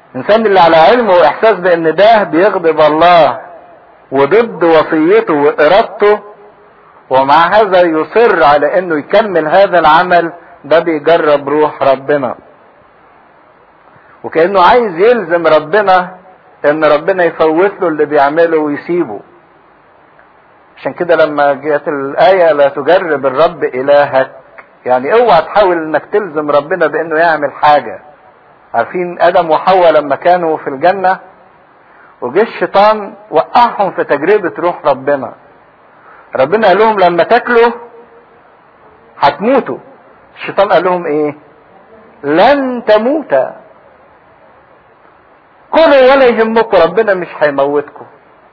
الانسان اللي على علم واحساس بان ده بيغضب الله وضد وصيته وارادته ومع هذا يصر على انه يكمل هذا العمل ده بيجرب روح ربنا وكانه عايز يلزم ربنا ان ربنا يفوت له اللي بيعمله ويسيبه عشان كده لما جت الايه لا تجرب الرب الهك يعني اوعى تحاول انك تلزم ربنا بانه يعمل حاجه عارفين ادم وحواء لما كانوا في الجنه وجه الشيطان وقعهم في تجربه روح ربنا ربنا قال لهم لما تاكلوا هتموتوا الشيطان قال لهم ايه لن تموتا كلوا ولا يهمكم ربنا مش هيموتكم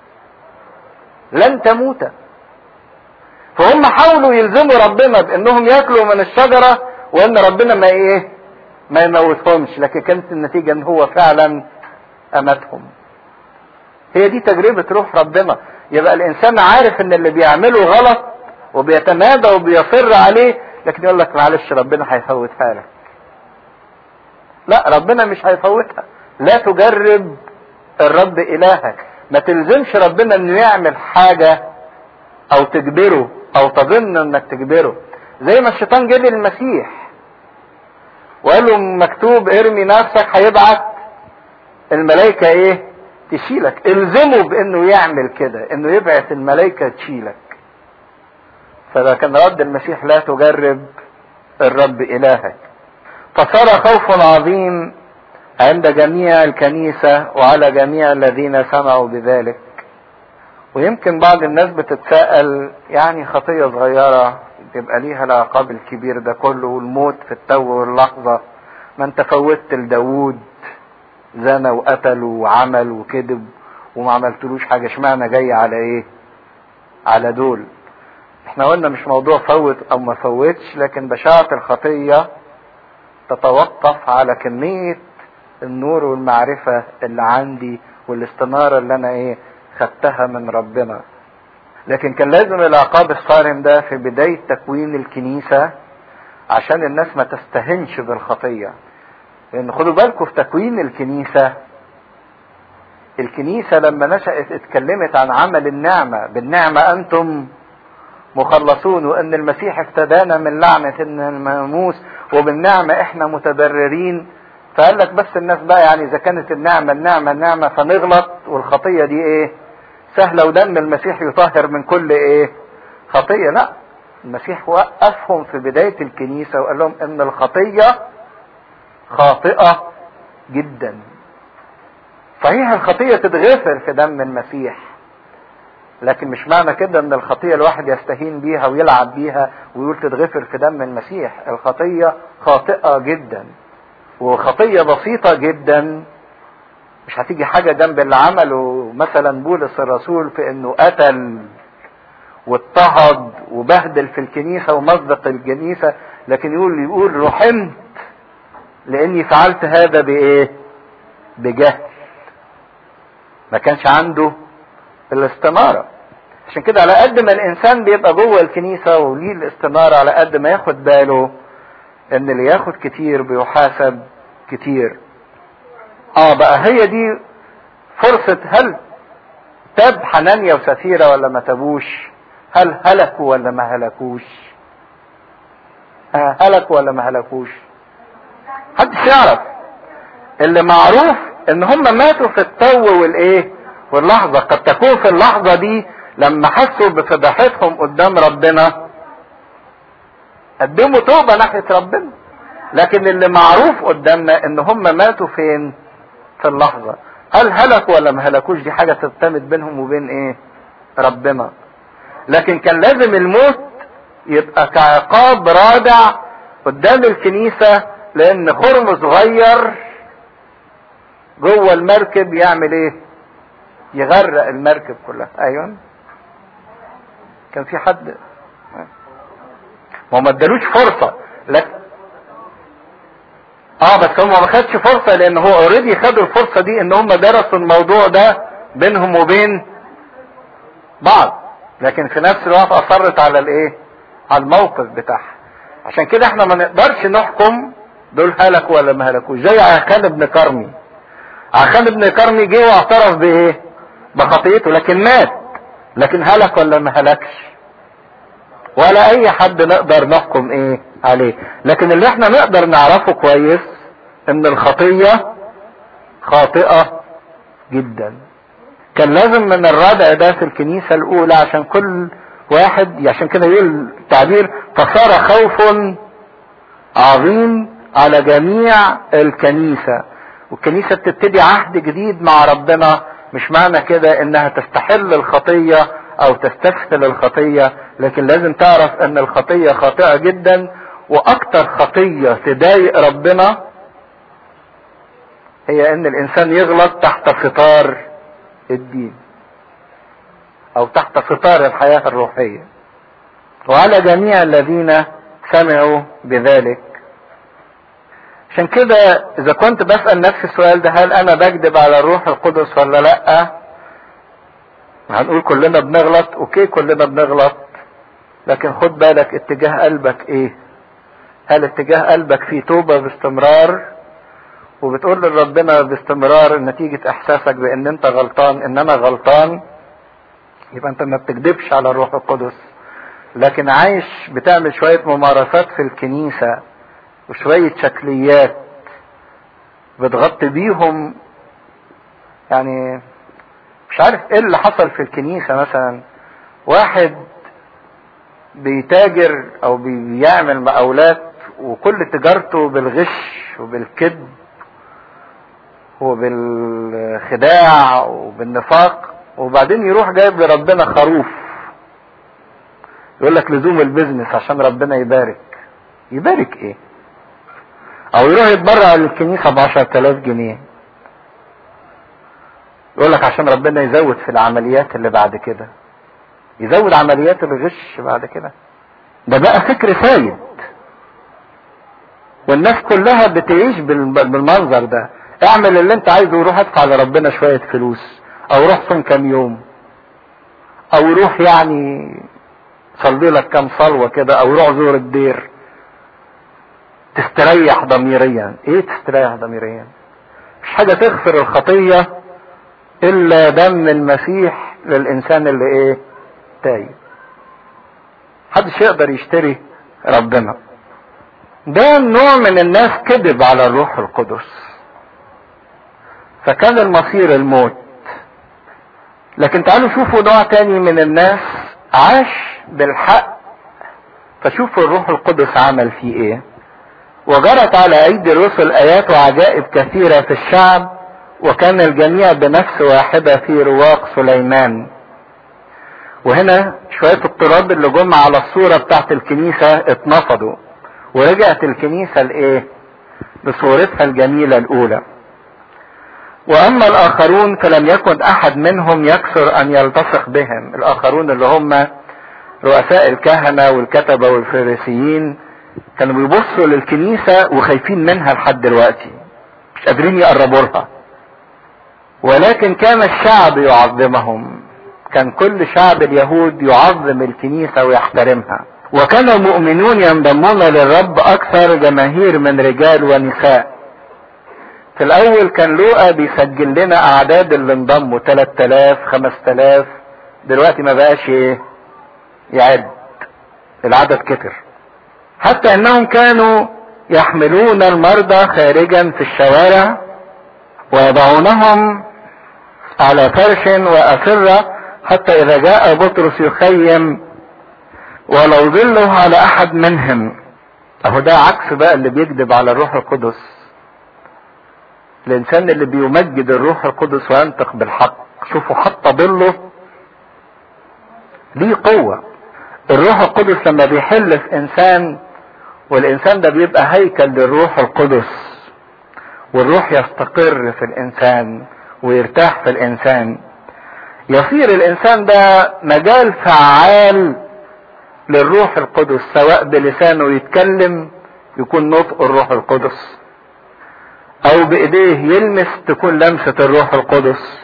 لن تموتا فهم حاولوا يلزموا ربنا بانهم ياكلوا من الشجرة وان ربنا ما ايه ما يموتهمش لكن كانت النتيجة ان هو فعلا امتهم هي دي تجربة روح ربنا يبقى الانسان عارف ان اللي بيعمله غلط وبيتمادى وبيصر عليه لكن يقول لك معلش ربنا هيفوتها لك لا ربنا مش هيفوتها لا تجرب الرب الهك ما تلزمش ربنا انه يعمل حاجة او تجبره او تظن انك تجبره زي ما الشيطان جه للمسيح وقال له مكتوب ارمي نفسك هيبعت الملائكة ايه تشيلك الزمه بانه يعمل كده انه يبعت الملائكة تشيلك فده كان رد المسيح لا تجرب الرب الهك فصار خوف عظيم عند جميع الكنيسة وعلى جميع الذين سمعوا بذلك ويمكن بعض الناس بتتساءل يعني خطية صغيرة تبقى ليها العقاب الكبير ده كله والموت في التو واللحظة ما انت فوتت لداوود زنى وقتل وعمل وكذب وما عملتلوش حاجة اشمعنى جاي على ايه على دول احنا قلنا مش موضوع فوت او ما فوتش لكن بشاعة الخطية تتوقف على كمية النور والمعرفة اللي عندي والاستنارة اللي انا ايه خدتها من ربنا لكن كان لازم العقاب الصارم ده في بداية تكوين الكنيسة عشان الناس ما تستهنش بالخطية لان خدوا بالكم في تكوين الكنيسة الكنيسة لما نشأت اتكلمت عن عمل النعمة بالنعمة انتم مخلصون وان المسيح افتدانا من لعنة الناموس وبالنعمة احنا متضررين فقال لك بس الناس بقى يعني اذا كانت النعمة النعمة النعمة فنغلط والخطية دي ايه سهلة ودم المسيح يطهر من كل ايه خطية لا المسيح وقفهم في بداية الكنيسة وقال لهم ان الخطية خاطئة جدا صحيح الخطية تتغفر في دم المسيح لكن مش معنى كده ان الخطية الواحد يستهين بيها ويلعب بيها ويقول تتغفر في دم المسيح الخطية خاطئة جدا وخطية بسيطة جدا مش هتيجي حاجة جنب اللي عمله مثلا بولس الرسول في انه قتل واضطهد وبهدل في الكنيسة ومصدق الكنيسة لكن يقول يقول رحمت لاني فعلت هذا بايه بجهل ما كانش عنده الاستنارة عشان كده على قد ما الانسان بيبقى جوه الكنيسة وليه الاستنارة على قد ما ياخد باله ان اللي ياخد كتير بيحاسب كتير اه بقى هي دي فرصة هل تاب حنانيا وسفيرة ولا ما تابوش هل هلكوا ولا ما هلكوش آه هلكوا ولا ما هلكوش محدش يعرف اللي معروف ان هم ماتوا في التو والايه واللحظة قد تكون في اللحظة دي لما حسوا بفضاحتهم قدام ربنا قدموا توبة ناحية ربنا لكن اللي معروف قدامنا ان هم ماتوا فين في اللحظة هل هلكوا ولا ما هلكوش دي حاجة تعتمد بينهم وبين ايه ربنا لكن كان لازم الموت يبقى كعقاب رادع قدام الكنيسة لان خرم صغير جوه المركب يعمل ايه يغرق المركب كلها ايوه كان في حد ما ما ادالوش فرصة لكن اه بس هم ما خدش فرصة لان هو اوريدي خدوا الفرصة دي ان هم درسوا الموضوع ده بينهم وبين بعض لكن في نفس الوقت اصرت على الايه على الموقف بتاعها عشان كده احنا ما نقدرش نحكم دول هلكوا ولا ما هلكوش زي عخان ابن كرمي عشان ابن كرمي جه واعترف بايه بخطيته لكن مات لكن هلك ولا ما هلكش ولا اي حد نقدر نحكم ايه عليه لكن اللي احنا نقدر نعرفه كويس ان الخطية خاطئة جدا كان لازم من الردع ده في الكنيسة الاولى عشان كل واحد عشان كده يقول التعبير فصار خوف عظيم على جميع الكنيسة والكنيسة بتبتدي عهد جديد مع ربنا مش معنى كده انها تستحل الخطية او تستسهل الخطية لكن لازم تعرف ان الخطية خاطئة جدا واكتر خطية تضايق ربنا هي ان الانسان يغلط تحت ستار الدين او تحت ستار الحياة الروحية وعلى جميع الذين سمعوا بذلك عشان كده اذا كنت بسأل نفسي السؤال ده هل انا بكذب على الروح القدس ولا لا هنقول كلنا بنغلط اوكي كلنا بنغلط لكن خد بالك اتجاه قلبك ايه هل اتجاه قلبك فيه توبة باستمرار وبتقول لربنا باستمرار نتيجة احساسك بان انت غلطان ان انا غلطان يبقى انت ما بتكذبش على الروح القدس لكن عايش بتعمل شوية ممارسات في الكنيسة وشوية شكليات بتغطي بيهم يعني مش عارف ايه اللي حصل في الكنيسة مثلا واحد بيتاجر او بيعمل مقاولات وكل تجارته بالغش وبالكذب وبالخداع وبالنفاق وبعدين يروح جايب لربنا خروف يقول لك لزوم البيزنس عشان ربنا يبارك يبارك ايه او يروح يتبرع للكنيسة ب 10000 جنيه يقول لك عشان ربنا يزود في العمليات اللي بعد كده يزود عمليات الغش بعد كده ده بقى فكر سيد والناس كلها بتعيش بالمنظر ده اعمل اللي انت عايزه وروح ادفع لربنا شوية فلوس او روح صوم كام يوم او روح يعني صلي لك كام صلوة كده او روح زور الدير تستريح ضميريا ايه تستريح ضميريا مش حاجة تغفر الخطية الا دم المسيح للانسان اللي ايه تايب محدش يقدر يشتري ربنا ده نوع من الناس كذب على الروح القدس فكان المصير الموت لكن تعالوا شوفوا نوع تاني من الناس عاش بالحق فشوفوا الروح القدس عمل فيه ايه وجرت على ايدي الرسل ايات وعجائب كثيرة في الشعب وكان الجميع بنفس واحدة في رواق سليمان وهنا شوية التراب اللي جم على الصورة بتاعت الكنيسة اتنفضوا ورجعت الكنيسة لايه بصورتها الجميلة الاولى واما الاخرون فلم يكن احد منهم يكثر ان يلتصق بهم الاخرون اللي هم رؤساء الكهنة والكتبة والفريسيين كانوا بيبصوا للكنيسة وخايفين منها لحد دلوقتي مش قادرين يقربوا لها ولكن كان الشعب يعظمهم كان كل شعب اليهود يعظم الكنيسة ويحترمها وكان المؤمنون ينضمون للرب اكثر جماهير من رجال ونساء في الاول كان لوقا بيسجل لنا اعداد اللي انضموا 3000 5000 دلوقتي ما بقاش ايه يعد العدد كتر حتى انهم كانوا يحملون المرضى خارجا في الشوارع ويضعونهم على فرش وأسرة حتى إذا جاء بطرس يخيم ولو ظله على أحد منهم أهو ده عكس بقى اللي بيكذب على الروح القدس الإنسان اللي بيمجد الروح القدس وينطق بالحق شوفوا حتى ظله ليه قوة الروح القدس لما بيحل في إنسان والإنسان ده بيبقى هيكل للروح القدس والروح يستقر في الإنسان ويرتاح في الإنسان يصير الإنسان ده مجال فعال للروح القدس سواء بلسانه يتكلم يكون نطق الروح القدس او بايديه يلمس تكون لمسة الروح القدس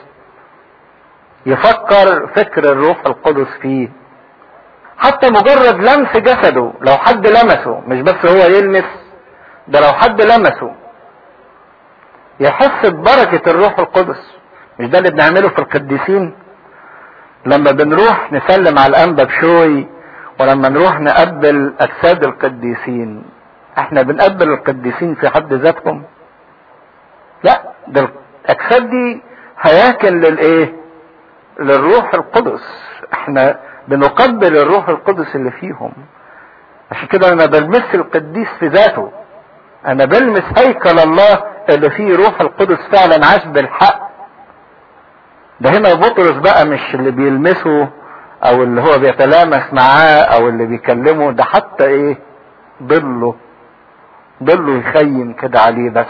يفكر فكر الروح القدس فيه حتى مجرد لمس جسده لو حد لمسه مش بس هو يلمس ده لو حد لمسه يحس ببركة الروح القدس مش ده اللي بنعمله في القديسين لما بنروح نسلم على الانبا بشوي ولما نروح نقبل اجساد القديسين احنا بنقبل القديسين في حد ذاتهم لا ده الاجساد دي هياكل للايه للروح القدس احنا بنقبل الروح القدس اللي فيهم عشان كده انا بلمس القديس في ذاته انا بلمس هيكل الله اللي فيه روح القدس فعلا عاش بالحق ده هنا بطرس بقى مش اللي بيلمسه او اللي هو بيتلامس معاه او اللي بيكلمه ده حتى ايه ضله ضله يخيم كده عليه بس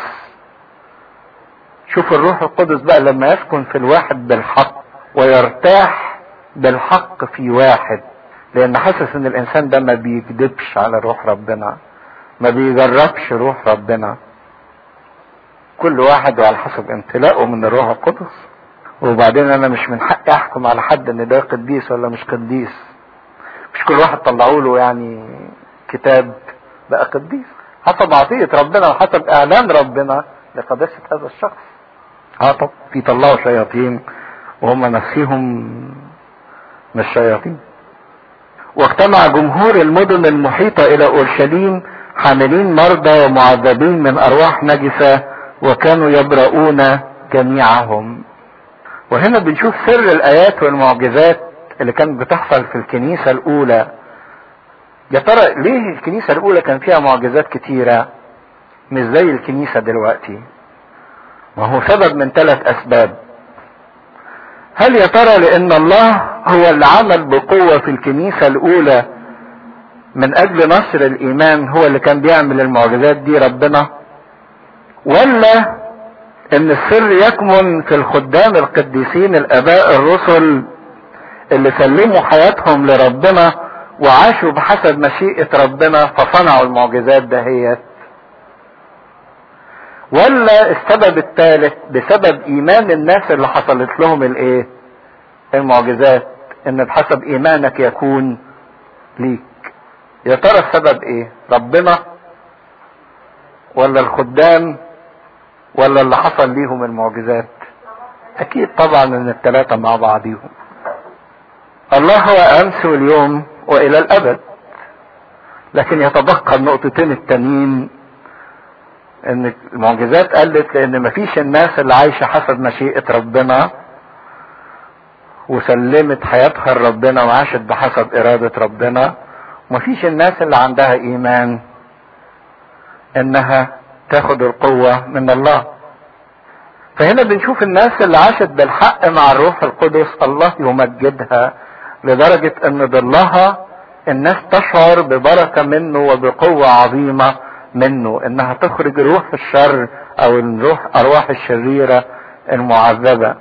شوف الروح القدس بقى لما يسكن في الواحد بالحق ويرتاح بالحق في واحد لان حاسس ان الانسان ده ما بيكذبش على روح ربنا ما بيجربش روح ربنا كل واحد وعلى حسب امتلاءه من الروح القدس وبعدين انا مش من حقي احكم على حد ان ده قديس ولا مش قديس مش كل واحد طلعوا له يعني كتاب بقى قديس حسب عطية ربنا وحسب اعلان ربنا لقداسة هذا الشخص اه طب في طلعوا شياطين وهم نفسهم مش شياطين واجتمع جمهور المدن المحيطة الى اورشليم حاملين مرضى ومعذبين من ارواح نجسة وكانوا يبرؤون جميعهم وهنا بنشوف سر الايات والمعجزات اللي كانت بتحصل في الكنيسة الاولى يا ترى ليه الكنيسة الاولى كان فيها معجزات كتيرة مش زي الكنيسة دلوقتي ما هو سبب من ثلاث اسباب هل يا ترى لان الله هو اللي عمل بقوة في الكنيسة الاولى من اجل نصر الايمان هو اللي كان بيعمل المعجزات دي ربنا ولا ان السر يكمن في الخدام القديسين الاباء الرسل اللي سلموا حياتهم لربنا وعاشوا بحسب مشيئة ربنا فصنعوا المعجزات دهيت ولا السبب الثالث بسبب ايمان الناس اللي حصلت لهم الايه المعجزات ان بحسب ايمانك يكون ليك يا ترى السبب ايه ربنا ولا الخدام ولا اللي حصل ليهم المعجزات اكيد طبعا ان الثلاثة مع بعضيهم الله هو امس واليوم والى الابد لكن يتبقى النقطتين التانيين ان المعجزات قلت لان مفيش الناس اللي عايشة حسب مشيئة ربنا وسلمت حياتها لربنا وعاشت بحسب ارادة ربنا ومفيش الناس اللي عندها ايمان انها تاخد القوة من الله فهنا بنشوف الناس اللي عاشت بالحق مع الروح القدس الله يمجدها لدرجة ان ضلها الناس تشعر ببركة منه وبقوة عظيمة منه انها تخرج روح الشر او الروح ارواح الشريرة المعذبة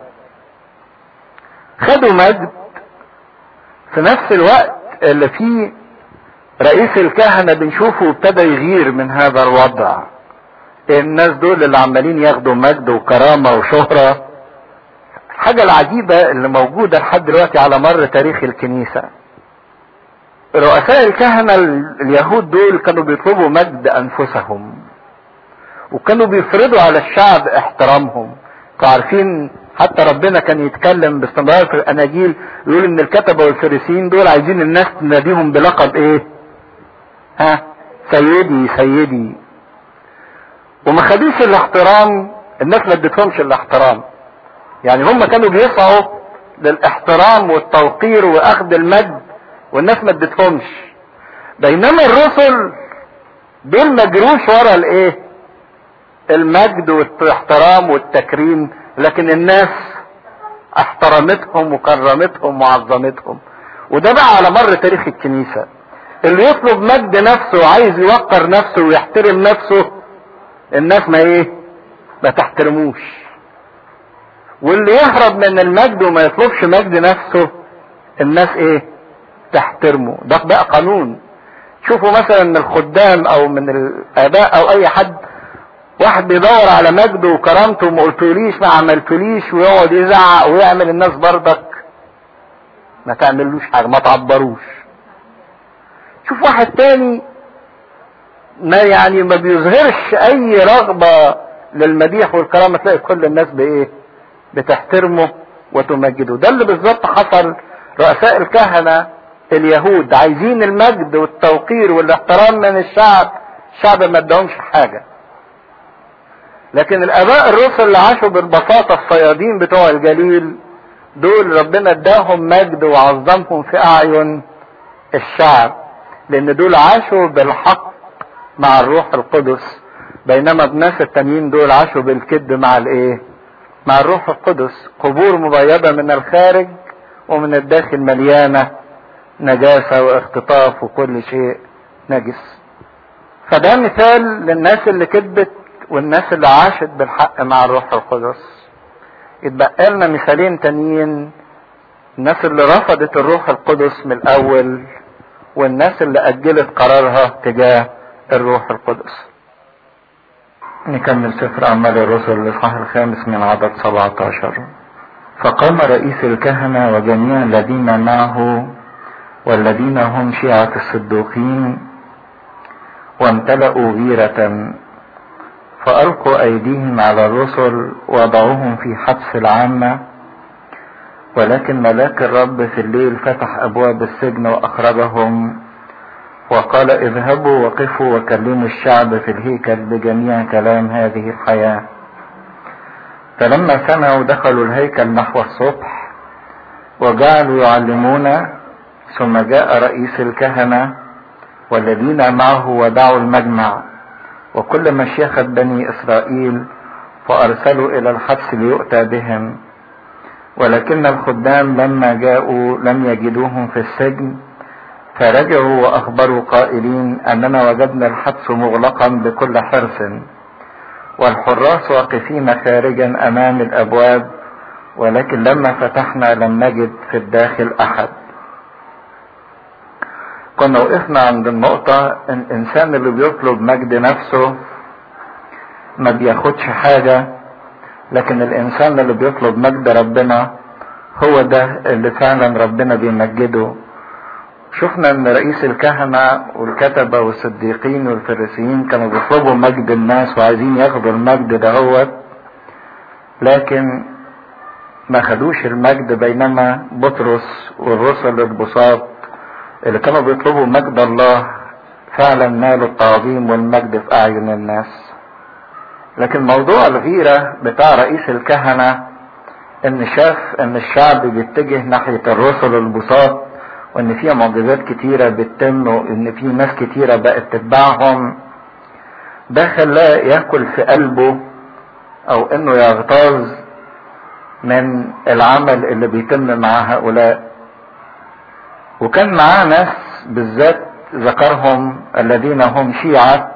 خدوا مجد في نفس الوقت اللي فيه رئيس الكهنة بنشوفه ابتدى يغير من هذا الوضع الناس دول اللي عمالين ياخدوا مجد وكرامة وشهرة الحاجة العجيبة اللي موجودة لحد دلوقتي على مر تاريخ الكنيسة رؤساء الكهنة اليهود دول كانوا بيطلبوا مجد انفسهم وكانوا بيفرضوا على الشعب احترامهم عارفين حتى ربنا كان يتكلم باستمرار في الاناجيل يقول ان الكتبة والفريسيين دول عايزين الناس تناديهم بلقب ايه ها سيدي سيدي وما خدوش الاحترام الناس ما ادتهمش الاحترام يعني هم كانوا بيسعوا للاحترام والتوقير واخذ المجد والناس ما ادتهمش بينما الرسل دول ما جروش ورا الايه المجد والاحترام والتكريم لكن الناس احترمتهم وكرمتهم وعظمتهم وده بقى على مر تاريخ الكنيسة اللي يطلب مجد نفسه وعايز يوقر نفسه ويحترم نفسه الناس ما ايه ما تحترموش واللي يهرب من المجد وما يطلبش مجد نفسه الناس ايه تحترمه ده بقى قانون شوفوا مثلا من الخدام او من الاباء او اي حد واحد بيدور على مجده وكرامته وما قلتوليش ما عملتوليش ويقعد يزعق ويعمل الناس برضك ما تعملوش حاجه ما تعبروش شوف واحد تاني ما يعني ما بيظهرش اي رغبة للمديح والكرامة تلاقي كل الناس بايه بتحترمه وتمجده ده اللي بالظبط حصل رؤساء الكهنة اليهود عايزين المجد والتوقير والاحترام من الشعب الشعب ما ادهمش حاجة لكن الاباء الرسل اللي عاشوا بالبساطة الصيادين بتوع الجليل دول ربنا اداهم مجد وعظمهم في اعين الشعب لان دول عاشوا بالحق مع الروح القدس بينما الناس التانيين دول عاشوا بالكذب مع الايه مع الروح القدس قبور مبيضة من الخارج ومن الداخل مليانة نجاسة واختطاف وكل شيء نجس فده مثال للناس اللي كذبت والناس اللي عاشت بالحق مع الروح القدس يتبقى لنا مثالين تانيين الناس اللي رفضت الروح القدس من الاول والناس اللي اجلت قرارها تجاه الروح القدس نكمل سفر اعمال الرسل الاصحاح الخامس من عدد 17 فقام رئيس الكهنه وجميع الذين معه والذين هم شيعه الصدوقين وامتلأوا غيرة فألقوا أيديهم على الرسل وضعوهم في حبس العامة ولكن ملاك الرب في الليل فتح أبواب السجن وأخرجهم وقال اذهبوا وقفوا وكلموا الشعب في الهيكل بجميع كلام هذه الحياة فلما سمعوا دخلوا الهيكل نحو الصبح وجعلوا يعلمون ثم جاء رئيس الكهنة والذين معه ودعوا المجمع وكل مشيخة بني إسرائيل فأرسلوا إلى الحبس ليؤتى بهم ولكن الخدام لما جاءوا لم يجدوهم في السجن فرجعوا وأخبروا قائلين أننا وجدنا الحبس مغلقا بكل حرص والحراس واقفين خارجا أمام الأبواب ولكن لما فتحنا لم نجد في الداخل أحد كنا وقفنا عند النقطة ان الانسان اللي بيطلب مجد نفسه ما بياخدش حاجة لكن الانسان اللي بيطلب مجد ربنا هو ده اللي فعلا ربنا بيمجده شفنا ان رئيس الكهنة والكتبة والصديقين والفريسيين كانوا بيطلبوا مجد الناس وعايزين ياخدوا المجد دهوت لكن ما خدوش المجد بينما بطرس والرسل البساط اللي كانوا بيطلبوا مجد الله فعلا نالوا التعظيم والمجد في اعين الناس لكن موضوع الغيرة بتاع رئيس الكهنة ان شاف ان الشعب بيتجه ناحية الرسل البساط وان في معجزات كتيرة بتتم وان في ناس كتيرة بقت تتبعهم ده خلاه ياكل في قلبه او انه يغتاظ من العمل اللي بيتم مع هؤلاء وكان معاه ناس بالذات ذكرهم الذين هم شيعة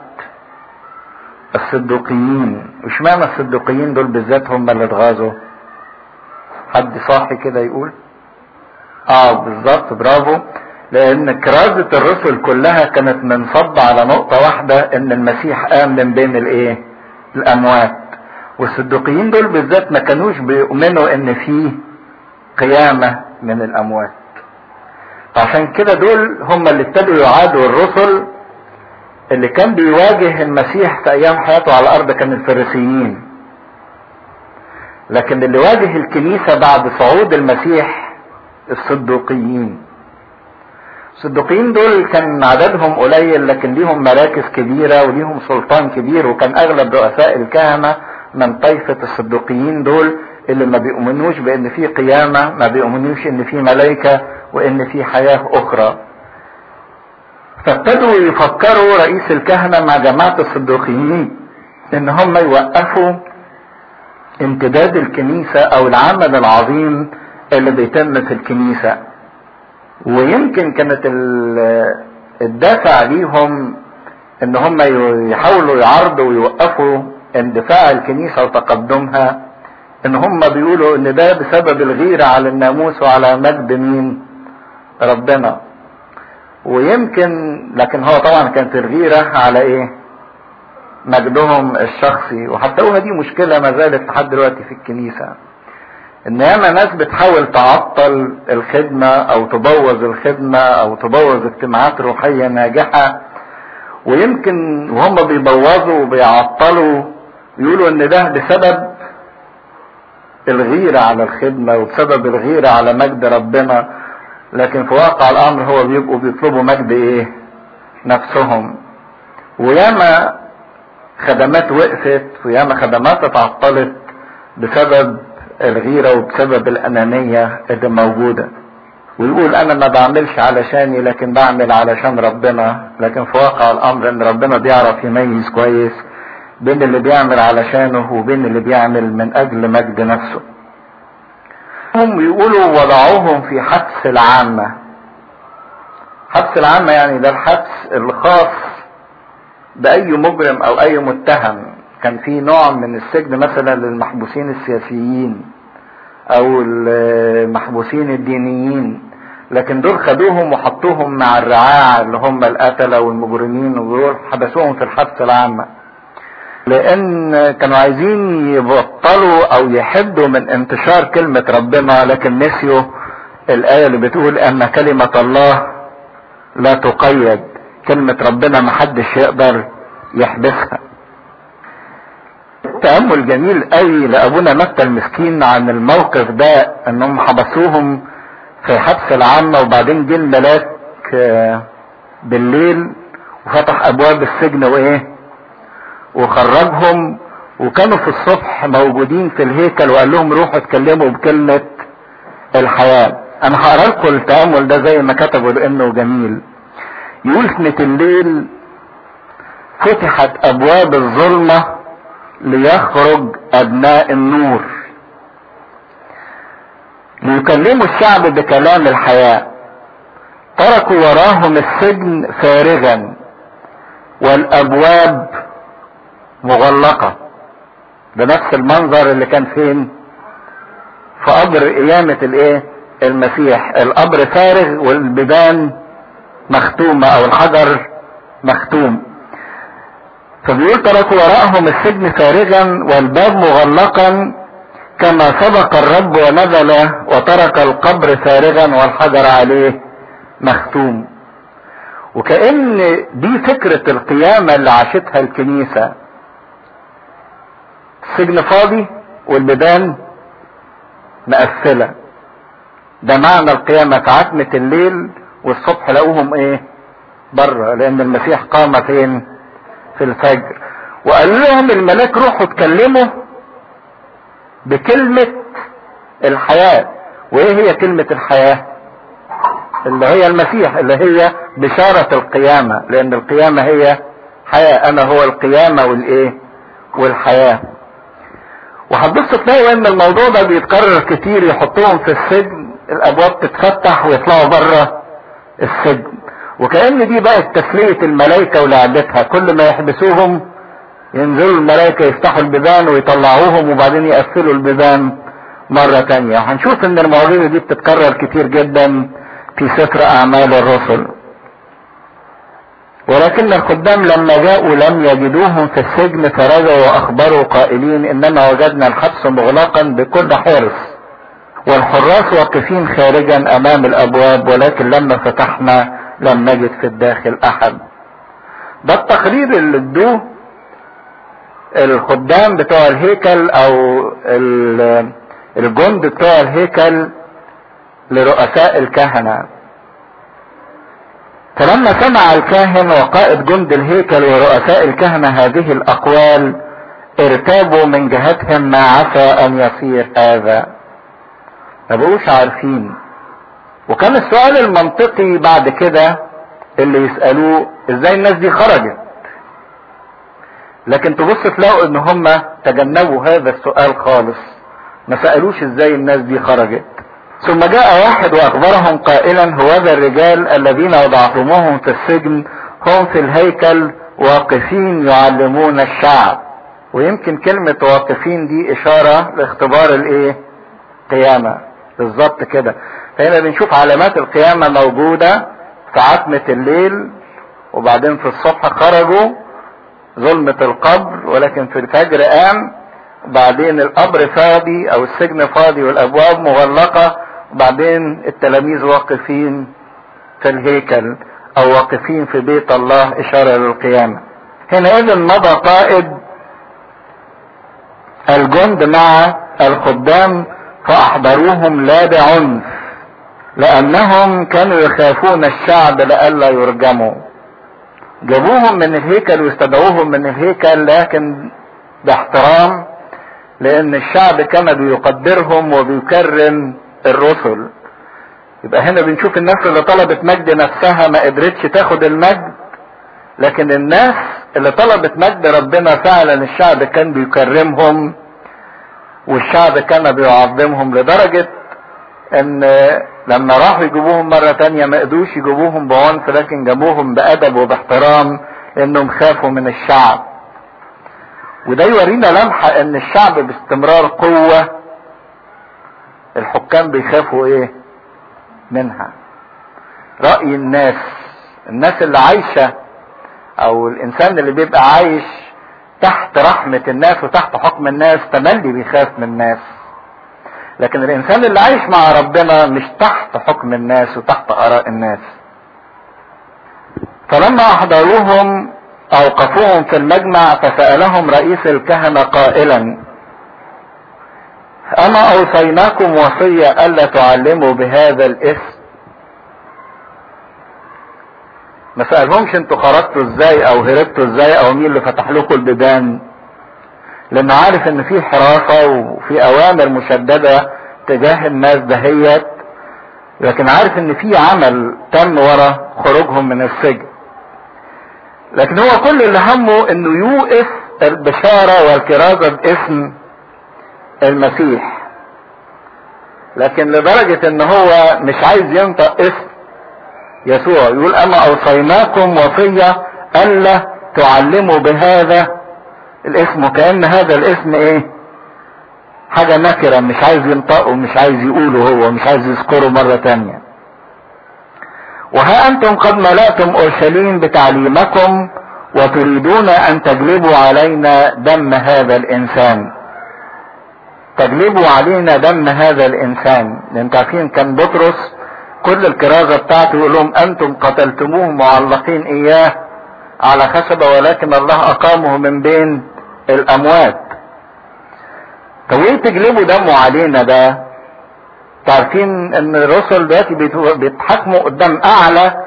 الصدوقيين وش معنى الصدوقيين دول بالذات هم اللي اتغاظوا حد صاحي كده يقول اه بالظبط برافو لان كرازة الرسل كلها كانت منصبة على نقطة واحدة ان المسيح قام من بين الايه الاموات والصدوقيين دول بالذات ما كانوش بيؤمنوا ان في قيامة من الاموات عشان كده دول هم اللي ابتدوا يعادوا الرسل اللي كان بيواجه المسيح في ايام حياته على الارض كان الفريسيين لكن اللي واجه الكنيسة بعد صعود المسيح الصدوقيين الصدوقيين دول كان عددهم قليل لكن ليهم مراكز كبيرة وليهم سلطان كبير وكان اغلب رؤساء الكهنة من طائفة الصدوقيين دول اللي ما بيؤمنوش بان في قيامة ما بيؤمنوش ان في ملائكة وان في حياة اخرى فابتدوا يفكروا رئيس الكهنة مع جماعة الصدوقيين ان هم يوقفوا امتداد الكنيسة او العمل العظيم اللي بيتم في الكنيسة ويمكن كانت الدافع ليهم ان هم يحاولوا يعرضوا ويوقفوا اندفاع الكنيسة وتقدمها ان هم بيقولوا ان ده بسبب الغيرة على الناموس وعلى مجد مين ربنا ويمكن لكن هو طبعا كانت الغيرة على ايه مجدهم الشخصي وحتى هو دي مشكلة ما زالت لحد دلوقتي في الكنيسة ان ياما ناس بتحاول تعطل الخدمة او تبوظ الخدمة او تبوظ اجتماعات روحية ناجحة ويمكن وهم بيبوظوا وبيعطلوا يقولوا ان ده بسبب الغيرة على الخدمة وبسبب الغيرة على مجد ربنا لكن في واقع الامر هو بيبقوا بيطلبوا مجد ايه نفسهم وياما خدمات وقفت وياما خدمات اتعطلت بسبب الغيرة وبسبب الانانية اللي موجودة ويقول انا ما بعملش علشاني لكن بعمل علشان ربنا لكن في واقع الامر ان ربنا بيعرف يميز كويس بين اللي بيعمل علشانه وبين اللي بيعمل من اجل مجد نفسه هم يقولوا وضعوهم في حبس العامة حبس العامة يعني ده الحبس الخاص بأي مجرم أو أي متهم كان في نوع من السجن مثلا للمحبوسين السياسيين أو المحبوسين الدينيين لكن دول خدوهم وحطوهم مع الرعاع اللي هم القتلة والمجرمين ودول حبسوهم في الحبس العامة لان كانوا عايزين يبطلوا او يحدوا من انتشار كلمة ربنا لكن نسيوا الآية اللي بتقول ان كلمة الله لا تقيد كلمة ربنا محدش يقدر يحبسها تأمل جميل قوي لأبونا متى المسكين عن الموقف ده انهم حبسوهم في حبس العامة وبعدين جه الملاك بالليل وفتح ابواب السجن وايه وخرجهم وكانوا في الصبح موجودين في الهيكل وقال لهم روحوا اتكلموا بكلمة الحياة انا هقرا لكم التأمل ده زي ما كتبوا لانه جميل يقول سنة الليل فتحت ابواب الظلمة ليخرج ابناء النور ليكلموا الشعب بكلام الحياة تركوا وراهم السجن فارغا والابواب مغلقة بنفس المنظر اللي كان فين في قبر قيامة الايه المسيح القبر فارغ والبيبان مختومة او الحجر مختوم فبيقول تركوا وراءهم السجن فارغا والباب مغلقا كما سبق الرب ونزل وترك القبر فارغا والحجر عليه مختوم وكأن دي فكرة القيامة اللي عاشتها الكنيسة السجن فاضي والبيبان مقفلة ده معنى القيامة في عتمة الليل والصبح لقوهم ايه بره لان المسيح قام فين في الفجر وقال لهم الملاك روحوا اتكلموا بكلمة الحياة وايه هي كلمة الحياة اللي هي المسيح اللي هي بشارة القيامة لان القيامة هي حياة انا هو القيامة والايه والحياة وهتبص تلاقوا ان الموضوع ده بيتكرر كتير يحطوهم في السجن الابواب تتفتح ويطلعوا بره السجن وكأن دي بقت تسلية الملائكة ولعبتها كل ما يحبسوهم ينزلوا الملائكة يفتحوا البيبان ويطلعوهم وبعدين يقفلوا البيبان مرة تانية وهنشوف ان المواضيع دي بتتكرر كتير جدا في سفر اعمال الرسل ولكن الخدام لما جاءوا لم يجدوهم في السجن فرجعوا واخبروا قائلين انما وجدنا الحبس مغلقا بكل حرص والحراس واقفين خارجا امام الابواب ولكن لما فتحنا لم نجد في الداخل احد ده التقرير اللي ادوه الخدام بتوع الهيكل او الجند بتوع الهيكل لرؤساء الكهنه فلما سمع الكاهن وقائد جند الهيكل ورؤساء الكهنة هذه الأقوال ارتابوا من جهتهم ما عسى أن يصير هذا ما بقوش عارفين وكان السؤال المنطقي بعد كده اللي يسألوه ازاي الناس دي خرجت لكن تبص تلاقوا ان هم تجنبوا هذا السؤال خالص ما سألوش ازاي الناس دي خرجت ثم جاء واحد واخبرهم قائلا هوذا الرجال الذين وضعتموهم في السجن هم في الهيكل واقفين يعلمون الشعب ويمكن كلمة واقفين دي اشارة لاختبار الايه قيامة بالظبط كده فهنا بنشوف علامات القيامة موجودة في عتمة الليل وبعدين في الصبح خرجوا ظلمة القبر ولكن في الفجر قام وبعدين القبر فاضي او السجن فاضي والابواب مغلقة وبعدين التلاميذ واقفين في الهيكل او واقفين في بيت الله اشارة للقيامة هنا اذا مضى قائد الجند مع الخدام فاحضروهم لا بعنف لانهم كانوا يخافون الشعب لئلا يرجموا جابوهم من الهيكل واستدعوهم من الهيكل لكن باحترام لان الشعب كان بيقدرهم وبيكرم الرسل يبقى هنا بنشوف الناس اللي طلبت مجد نفسها ما قدرتش تاخد المجد لكن الناس اللي طلبت مجد ربنا فعلا الشعب كان بيكرمهم والشعب كان بيعظمهم لدرجة ان لما راحوا يجيبوهم مرة تانية ما قدروش يجيبوهم بعنف لكن جابوهم بأدب وباحترام لانهم خافوا من الشعب وده يورينا لمحة ان الشعب باستمرار قوة الحكام بيخافوا ايه منها رأي الناس الناس اللي عايشة او الانسان اللي بيبقى عايش تحت رحمة الناس وتحت حكم الناس تملي بيخاف من الناس لكن الانسان اللي عايش مع ربنا مش تحت حكم الناس وتحت اراء الناس فلما احضروهم اوقفوهم في المجمع فسألهم رئيس الكهنة قائلا اما اوصيناكم وصية الا تعلموا بهذا الاسم ما سألهمش انتوا خرجتوا ازاي او هربتوا ازاي او مين اللي فتح لكم البيبان لانه عارف ان في حراسة وفي اوامر مشددة تجاه الناس دهيت لكن عارف ان في عمل تم ورا خروجهم من السجن لكن هو كل اللي همه انه يوقف البشارة والكرازة باسم المسيح لكن لدرجة ان هو مش عايز ينطق اسم يسوع يقول اما اوصيناكم وصية الا تعلموا بهذا الاسم وكأن هذا الاسم ايه حاجة نكرة مش عايز ينطقه مش عايز يقوله هو مش عايز يذكره مرة تانية وها انتم قد ملأتم اورشليم بتعليمكم وتريدون ان تجلبوا علينا دم هذا الانسان تجلبوا علينا دم هذا الانسان لان عارفين كان بطرس كل الكرازة بتاعته يقول لهم انتم قتلتموه معلقين اياه على خشبة ولكن الله اقامه من بين الاموات طب ايه تجلبوا دمه علينا ده تعرفين ان الرسل دلوقتي بيتحاكموا قدام اعلى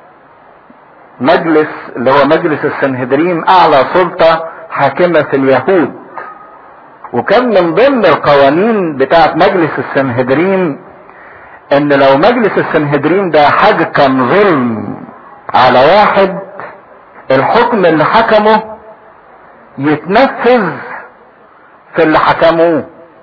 مجلس اللي هو مجلس السنهدرين اعلى سلطة حاكمة في اليهود وكان من ضمن القوانين بتاعت مجلس السنهدرين ان لو مجلس السنهدرين ده حكم ظلم على واحد الحكم اللي حكمه يتنفذ في اللي حكموه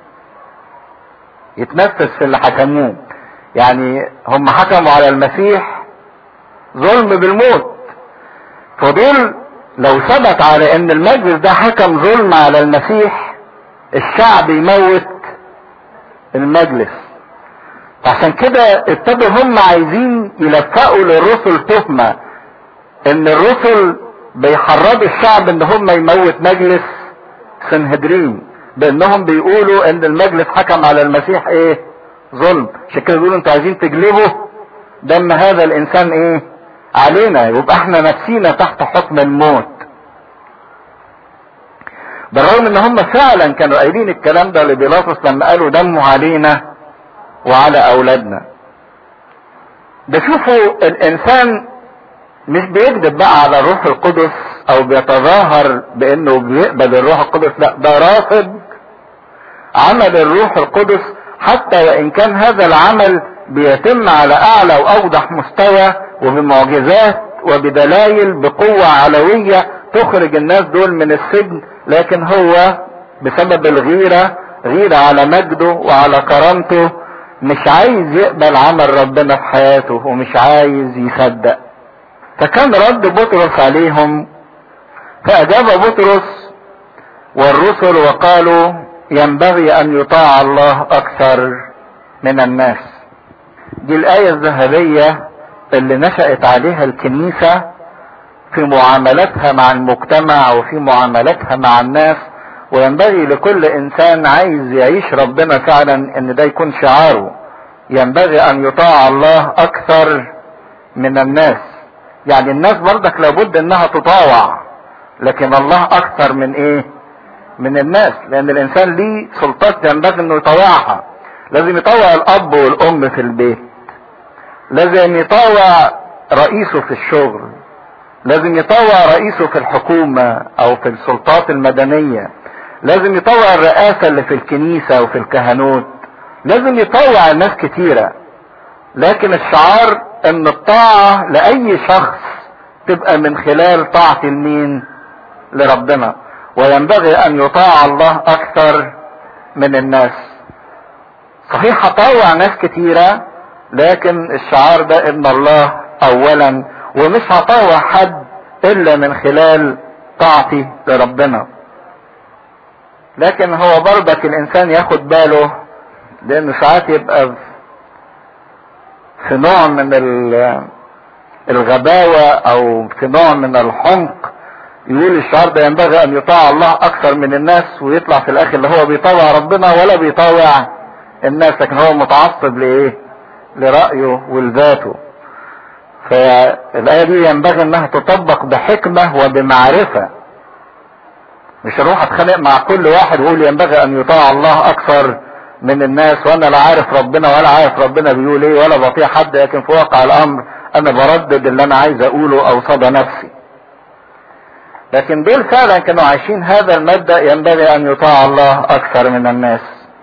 يتنفذ في اللي حكموه يعني هم حكموا على المسيح ظلم بالموت فدول لو ثبت على ان المجلس ده حكم ظلم على المسيح الشعب يموت المجلس عشان كده ابتدوا هم عايزين يلفقوا للرسل تهمة ان الرسل بيحرضوا الشعب ان هم يموت مجلس سنهدرين بانهم بيقولوا ان المجلس حكم على المسيح ايه ظلم عشان كده بيقولوا انتوا عايزين تجلبوا دم هذا الانسان ايه علينا يبقى احنا نفسينا تحت حكم الموت بالرغم ان هم فعلا كانوا قايلين الكلام ده لبيلاطس لما قالوا دمه علينا وعلى اولادنا ده شوفوا الانسان مش بيكذب بقى على الروح القدس او بيتظاهر بانه بيقبل الروح القدس لا ده رافض عمل الروح القدس حتى وان كان هذا العمل بيتم على اعلى واوضح مستوى وبمعجزات وبدلائل بقوة علوية تخرج الناس دول من السجن لكن هو بسبب الغيرة غيرة على مجده وعلى كرامته مش عايز يقبل عمل ربنا في حياته ومش عايز يصدق فكان رد بطرس عليهم فأجاب بطرس والرسل وقالوا ينبغي أن يطاع الله أكثر من الناس دي الآية الذهبية اللي نشأت عليها الكنيسة في معاملتها مع المجتمع وفي معاملتها مع الناس وينبغي لكل انسان عايز يعيش ربنا فعلا ان ده يكون شعاره ينبغي ان يطاع الله اكثر من الناس يعني الناس برضك لابد انها تطاوع لكن الله اكثر من ايه من الناس لان الانسان ليه سلطات ينبغي انه يطوعها لازم يطوع الاب والام في البيت لازم يطوع رئيسه في الشغل لازم يطوع رئيسه في الحكومة او في السلطات المدنية لازم يطوع الرئاسة اللي في الكنيسة وفي الكهنوت لازم يطوع الناس كتيرة لكن الشعار ان الطاعة لأي شخص تبقى من خلال طاعة المين لربنا وينبغي ان يطاع الله اكثر من الناس صحيح هطوع ناس كتيرة لكن الشعار ده ان الله اولا ومش هطوع حد الا من خلال طاعتي لربنا لكن هو برضك الانسان ياخد باله لان ساعات يبقى في نوع من الغباوة او في نوع من الحمق يقول الشعار ده ينبغي ان يطاع الله اكثر من الناس ويطلع في الاخر اللي هو بيطاوع ربنا ولا بيطاوع الناس لكن هو متعصب لايه لرأيه ولذاته فالآية دي ينبغي انها تطبق بحكمة وبمعرفة مش اروح اتخانق مع كل واحد واقول ينبغي ان يطاع الله اكثر من الناس وانا لا عارف ربنا ولا عارف ربنا بيقول ايه ولا بطيع حد لكن في واقع الامر انا بردد اللي انا عايز اقوله او صدى نفسي لكن دول فعلا كانوا عايشين هذا المبدأ ينبغي ان يطاع الله اكثر من الناس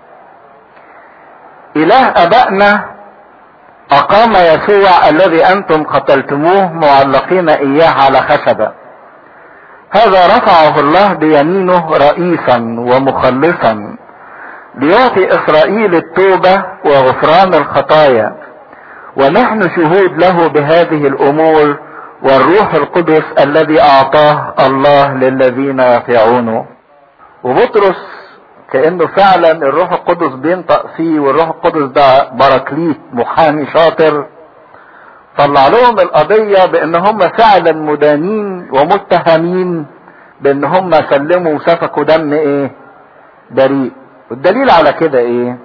اله ابائنا اقام يسوع الذي انتم قتلتموه معلقين اياه على خشبه هذا رفعه الله بيمينه رئيسا ومخلصا ليعطي اسرائيل التوبه وغفران الخطايا ونحن شهود له بهذه الامور والروح القدس الذي اعطاه الله للذين يطيعونه وبطرس كانه فعلا الروح القدس بينطق فيه والروح القدس ده باراكليت محامي شاطر طلع لهم القضية بان هم فعلا مدانين ومتهمين بان هم سلموا وسفكوا دم ايه بريء والدليل على كده ايه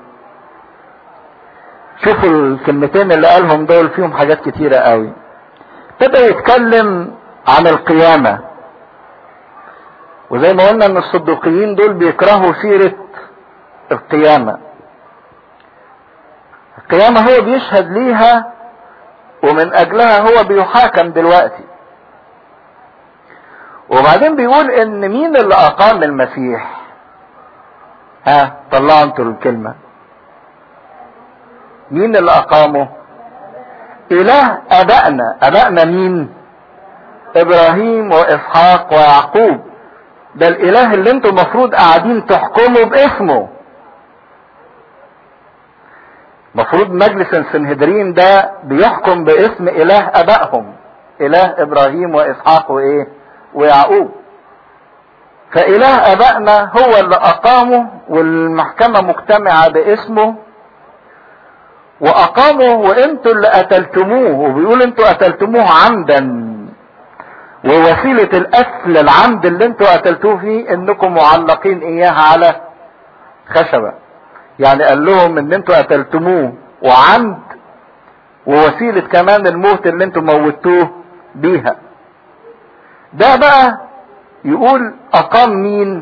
شوفوا الكلمتين اللي قالهم دول فيهم حاجات كتيرة قوي ابتدى يتكلم عن القيامة وزي ما قلنا ان الصدوقيين دول بيكرهوا سيرة القيامة القيامة هو بيشهد ليها ومن اجلها هو بيحاكم دلوقتي وبعدين بيقول ان مين اللي اقام المسيح ها طلعوا انتوا الكلمة مين اللي اقامه اله ابائنا ابائنا مين ابراهيم واسحاق ويعقوب ده الاله اللي انتم المفروض قاعدين تحكموا باسمه مفروض مجلس السنهدرين ده بيحكم باسم اله ابائهم اله ابراهيم واسحاق وايه ويعقوب فاله ابائنا هو اللي اقامه والمحكمة مجتمعة باسمه واقامه وانتوا اللي قتلتموه وبيقول انتوا قتلتموه عمدا ووسيلة القتل العمد اللي انتوا قتلتوه فيه انكم معلقين اياها على خشبة يعني قال لهم ان انتوا قتلتموه وعمد ووسيلة كمان الموت اللي انتوا موتوه بيها ده بقى يقول اقام مين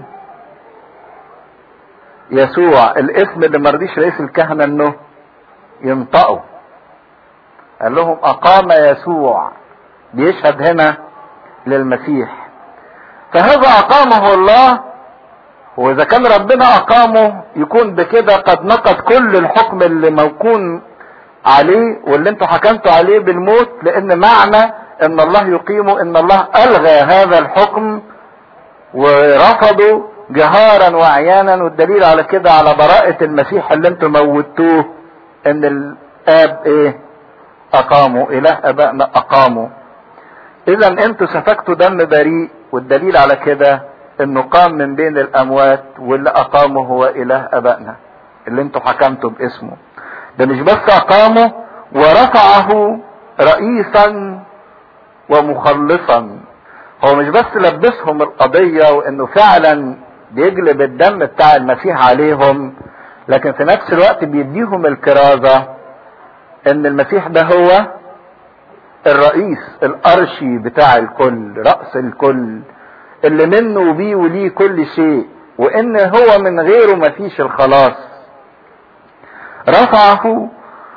يسوع الاسم اللي مرضيش رئيس الكهنة انه ينطقوا قال لهم اقام يسوع بيشهد هنا للمسيح فهذا اقامه الله واذا كان ربنا اقامه يكون بكده قد نقض كل الحكم اللي موكون عليه واللي انتوا حكمتوا عليه بالموت لان معنى ان الله يقيمه ان الله الغى هذا الحكم ورفضه جهارا وعيانا والدليل على كده على براءة المسيح اللي انتوا موتوه ان الاب ايه اقاموا اله ابائنا اقاموا اذا انتوا سفكتوا دم بريء والدليل على كده انه قام من بين الاموات واللي اقامه هو اله ابائنا اللي انتوا حكمتوا باسمه ده مش بس اقامه ورفعه رئيسا ومخلصا هو مش بس لبسهم القضية وانه فعلا بيجلب الدم بتاع المسيح عليهم لكن في نفس الوقت بيديهم الكرازة ان المسيح ده هو الرئيس الارشي بتاع الكل رأس الكل اللي منه وبيه وليه كل شيء وان هو من غيره مفيش الخلاص رفعه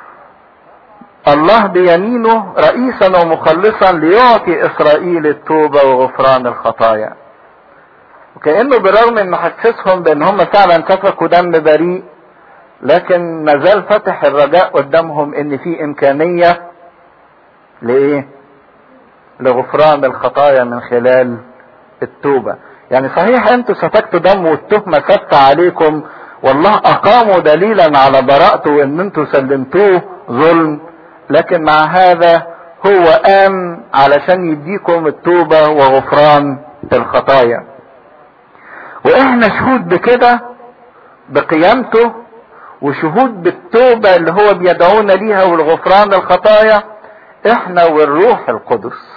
الله بيمينه رئيسا ومخلصا ليعطي اسرائيل التوبة وغفران الخطايا وكأنه بالرغم انه حسسهم بان هم فعلا سفكوا دم بريء لكن ما زال فتح الرجاء قدامهم ان في امكانية لايه لغفران الخطايا من خلال التوبة يعني صحيح انتوا سفكتوا دم والتهمة ثابتة عليكم والله اقاموا دليلا على براءته وان انتوا سلمتوه ظلم لكن مع هذا هو قام علشان يديكم التوبة وغفران الخطايا واحنا شهود بكده بقيامته وشهود بالتوبة اللي هو بيدعونا ليها والغفران الخطايا احنا والروح القدس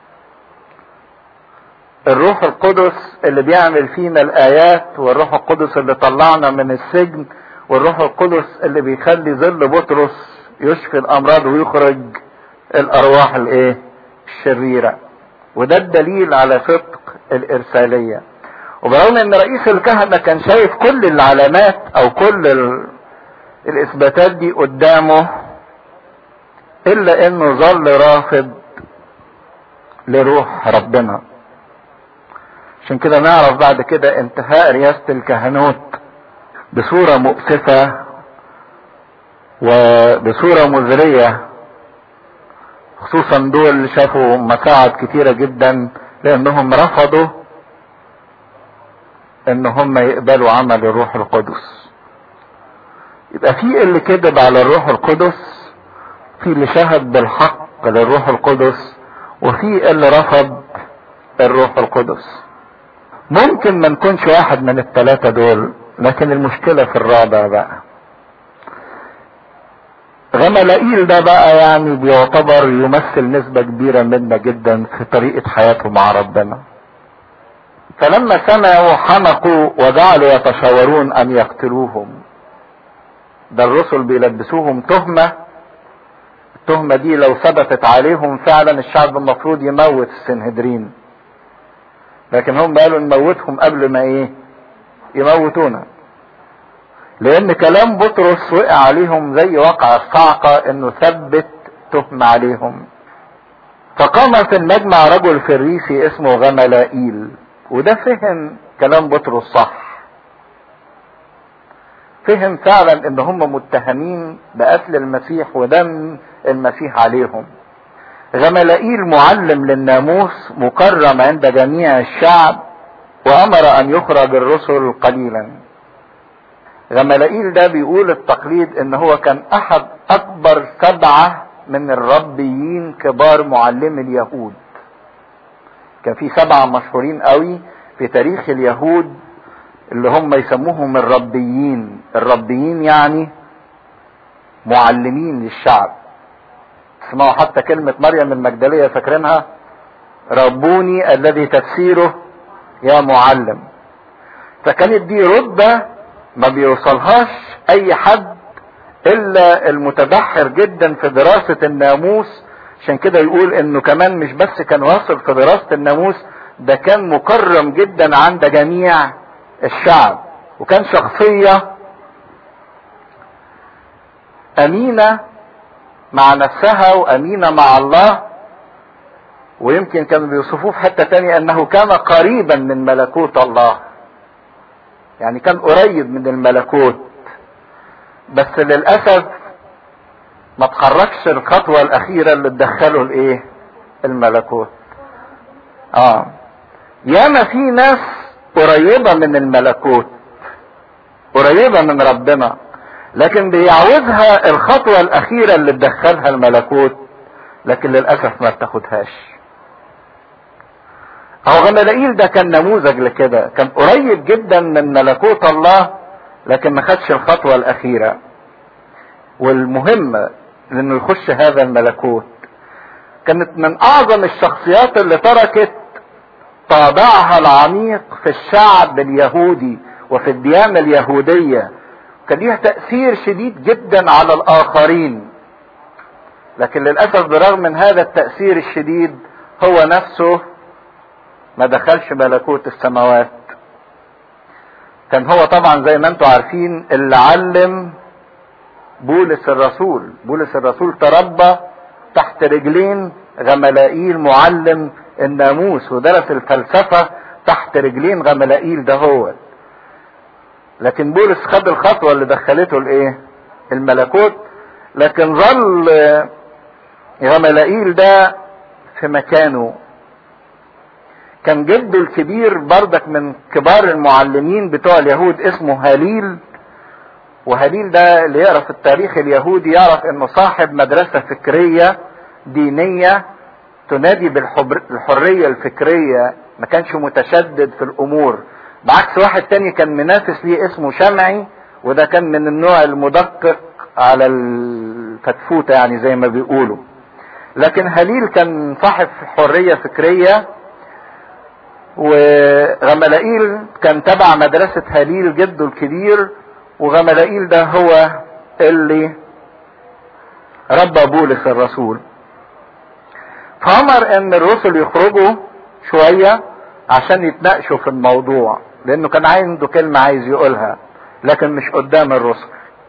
الروح القدس اللي بيعمل فينا الايات والروح القدس اللي طلعنا من السجن والروح القدس اللي بيخلي ظل بطرس يشفي الامراض ويخرج الارواح الايه الشريره وده الدليل على صدق الارساليه وبرغم ان رئيس الكهنه كان شايف كل العلامات او كل ال... الاثباتات دي قدامه الا انه ظل رافض لروح ربنا عشان كده نعرف بعد كده انتهاء رياسة الكهنوت بصورة مؤسفة وبصورة مزرية خصوصا دول شافوا مساعد كتيرة جدا لانهم رفضوا ان هم يقبلوا عمل الروح القدس يبقى في اللي كذب على الروح القدس في اللي شهد بالحق للروح القدس وفي اللي رفض الروح القدس ممكن ما نكونش واحد من الثلاثة دول لكن المشكلة في الرابع بقى غملائيل ده بقى يعني بيعتبر يمثل نسبة كبيرة منا جدا في طريقة حياته مع ربنا فلما سمعوا حمقوا وجعلوا يتشاورون ان يقتلوهم ده الرسل بيلبسوهم تهمة التهمة دي لو ثبتت عليهم فعلا الشعب المفروض يموت السنهدرين لكن هم قالوا نموتهم قبل ما ايه يموتونا لان كلام بطرس وقع عليهم زي وقع الصعقة انه ثبت تهمة عليهم فقام في المجمع رجل فريسي اسمه غملائيل وده فهم كلام بطرس صح فهم فعلا ان هم متهمين بقتل المسيح ودم المسيح عليهم غملائيل معلم للناموس مكرم عند جميع الشعب وامر ان يخرج الرسل قليلا غملائيل ده بيقول التقليد ان هو كان احد اكبر سبعة من الربيين كبار معلمي اليهود كان في سبعة مشهورين قوي في تاريخ اليهود اللي هم يسموهم الربيين الربيين يعني معلمين للشعب اسمعوا حتى كلمة مريم المجدلية فاكرينها ربوني الذي تفسيره يا معلم فكانت دي رتبة ما بيوصلهاش اي حد الا المتبحر جدا في دراسة الناموس عشان كده يقول انه كمان مش بس كان واصل في دراسة الناموس ده كان مكرم جدا عند جميع الشعب وكان شخصية امينة مع نفسها وامينة مع الله ويمكن كانوا بيوصفوه في حتة تانية انه كان قريبا من ملكوت الله يعني كان قريب من الملكوت بس للأسف ما تخرجش الخطوة الأخيرة اللي تدخله الإيه؟ الملكوت. آه. ياما في ناس قريبة من الملكوت. قريبة من ربنا. لكن بيعوزها الخطوة الأخيرة اللي تدخلها الملكوت. لكن للأسف ما بتاخدهاش. هو غملائيل ده كان نموذج لكده، كان قريب جدا من ملكوت الله لكن ما خدش الخطوة الأخيرة. والمهمة لانه يخش هذا الملكوت كانت من اعظم الشخصيات اللي تركت طابعها العميق في الشعب اليهودي وفي الديانة اليهودية كان ليها تأثير شديد جدا على الآخرين لكن للأسف برغم من هذا التأثير الشديد هو نفسه ما دخلش ملكوت السماوات كان هو طبعا زي ما انتم عارفين اللي علم بولس الرسول بولس الرسول تربى تحت رجلين غملائيل معلم الناموس ودرس الفلسفة تحت رجلين غملائيل ده هو لكن بولس خد الخطوة اللي دخلته الايه الملكوت لكن ظل غملائيل ده في مكانه كان جده الكبير بردك من كبار المعلمين بتوع اليهود اسمه هاليل وهاليل ده اللي يقرا في التاريخ اليهودي يعرف انه صاحب مدرسة فكرية دينية تنادي بالحرية الفكرية ما كانش متشدد في الامور بعكس واحد تاني كان منافس ليه اسمه شمعي وده كان من النوع المدقق على الفتفوتة يعني زي ما بيقولوا لكن هليل كان صاحب حرية فكرية وغملائيل كان تبع مدرسة هليل جده الكبير وغملائيل ده هو اللي ربى بولس الرسول فأمر ان الرسل يخرجوا شوية عشان يتناقشوا في الموضوع لانه كان عنده كلمة عايز يقولها لكن مش قدام الرسل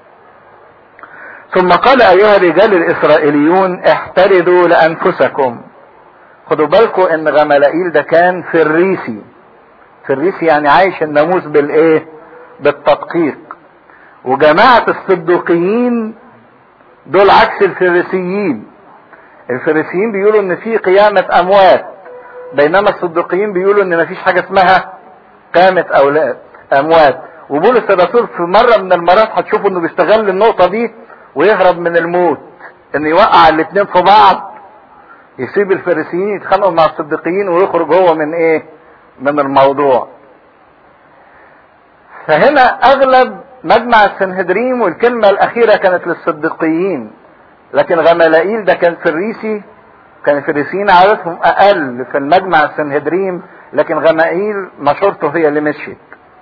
ثم قال ايها الرجال الاسرائيليون احترزوا لانفسكم خدوا بالكم ان غملائيل ده كان فريسي فريسي يعني عايش الناموس بالايه بالتدقيق وجماعة الصدوقيين دول عكس الفريسيين الفريسيين بيقولوا ان في قيامة اموات بينما الصدوقيين بيقولوا ان مفيش حاجة اسمها قامة اولاد اموات وبولس الرسول في مرة من المرات هتشوفوا انه بيستغل النقطة دي ويهرب من الموت ان يوقع الاتنين في بعض يسيب الفريسيين يتخانقوا مع الصديقيين ويخرج هو من ايه من الموضوع فهنا اغلب مجمع السنهدريم والكلمة الاخيرة كانت للصديقيين لكن غملائيل ده كان فريسي كان الفريسيين عددهم اقل في المجمع السنهدريم لكن غمائيل مشورته هي اللي مشيت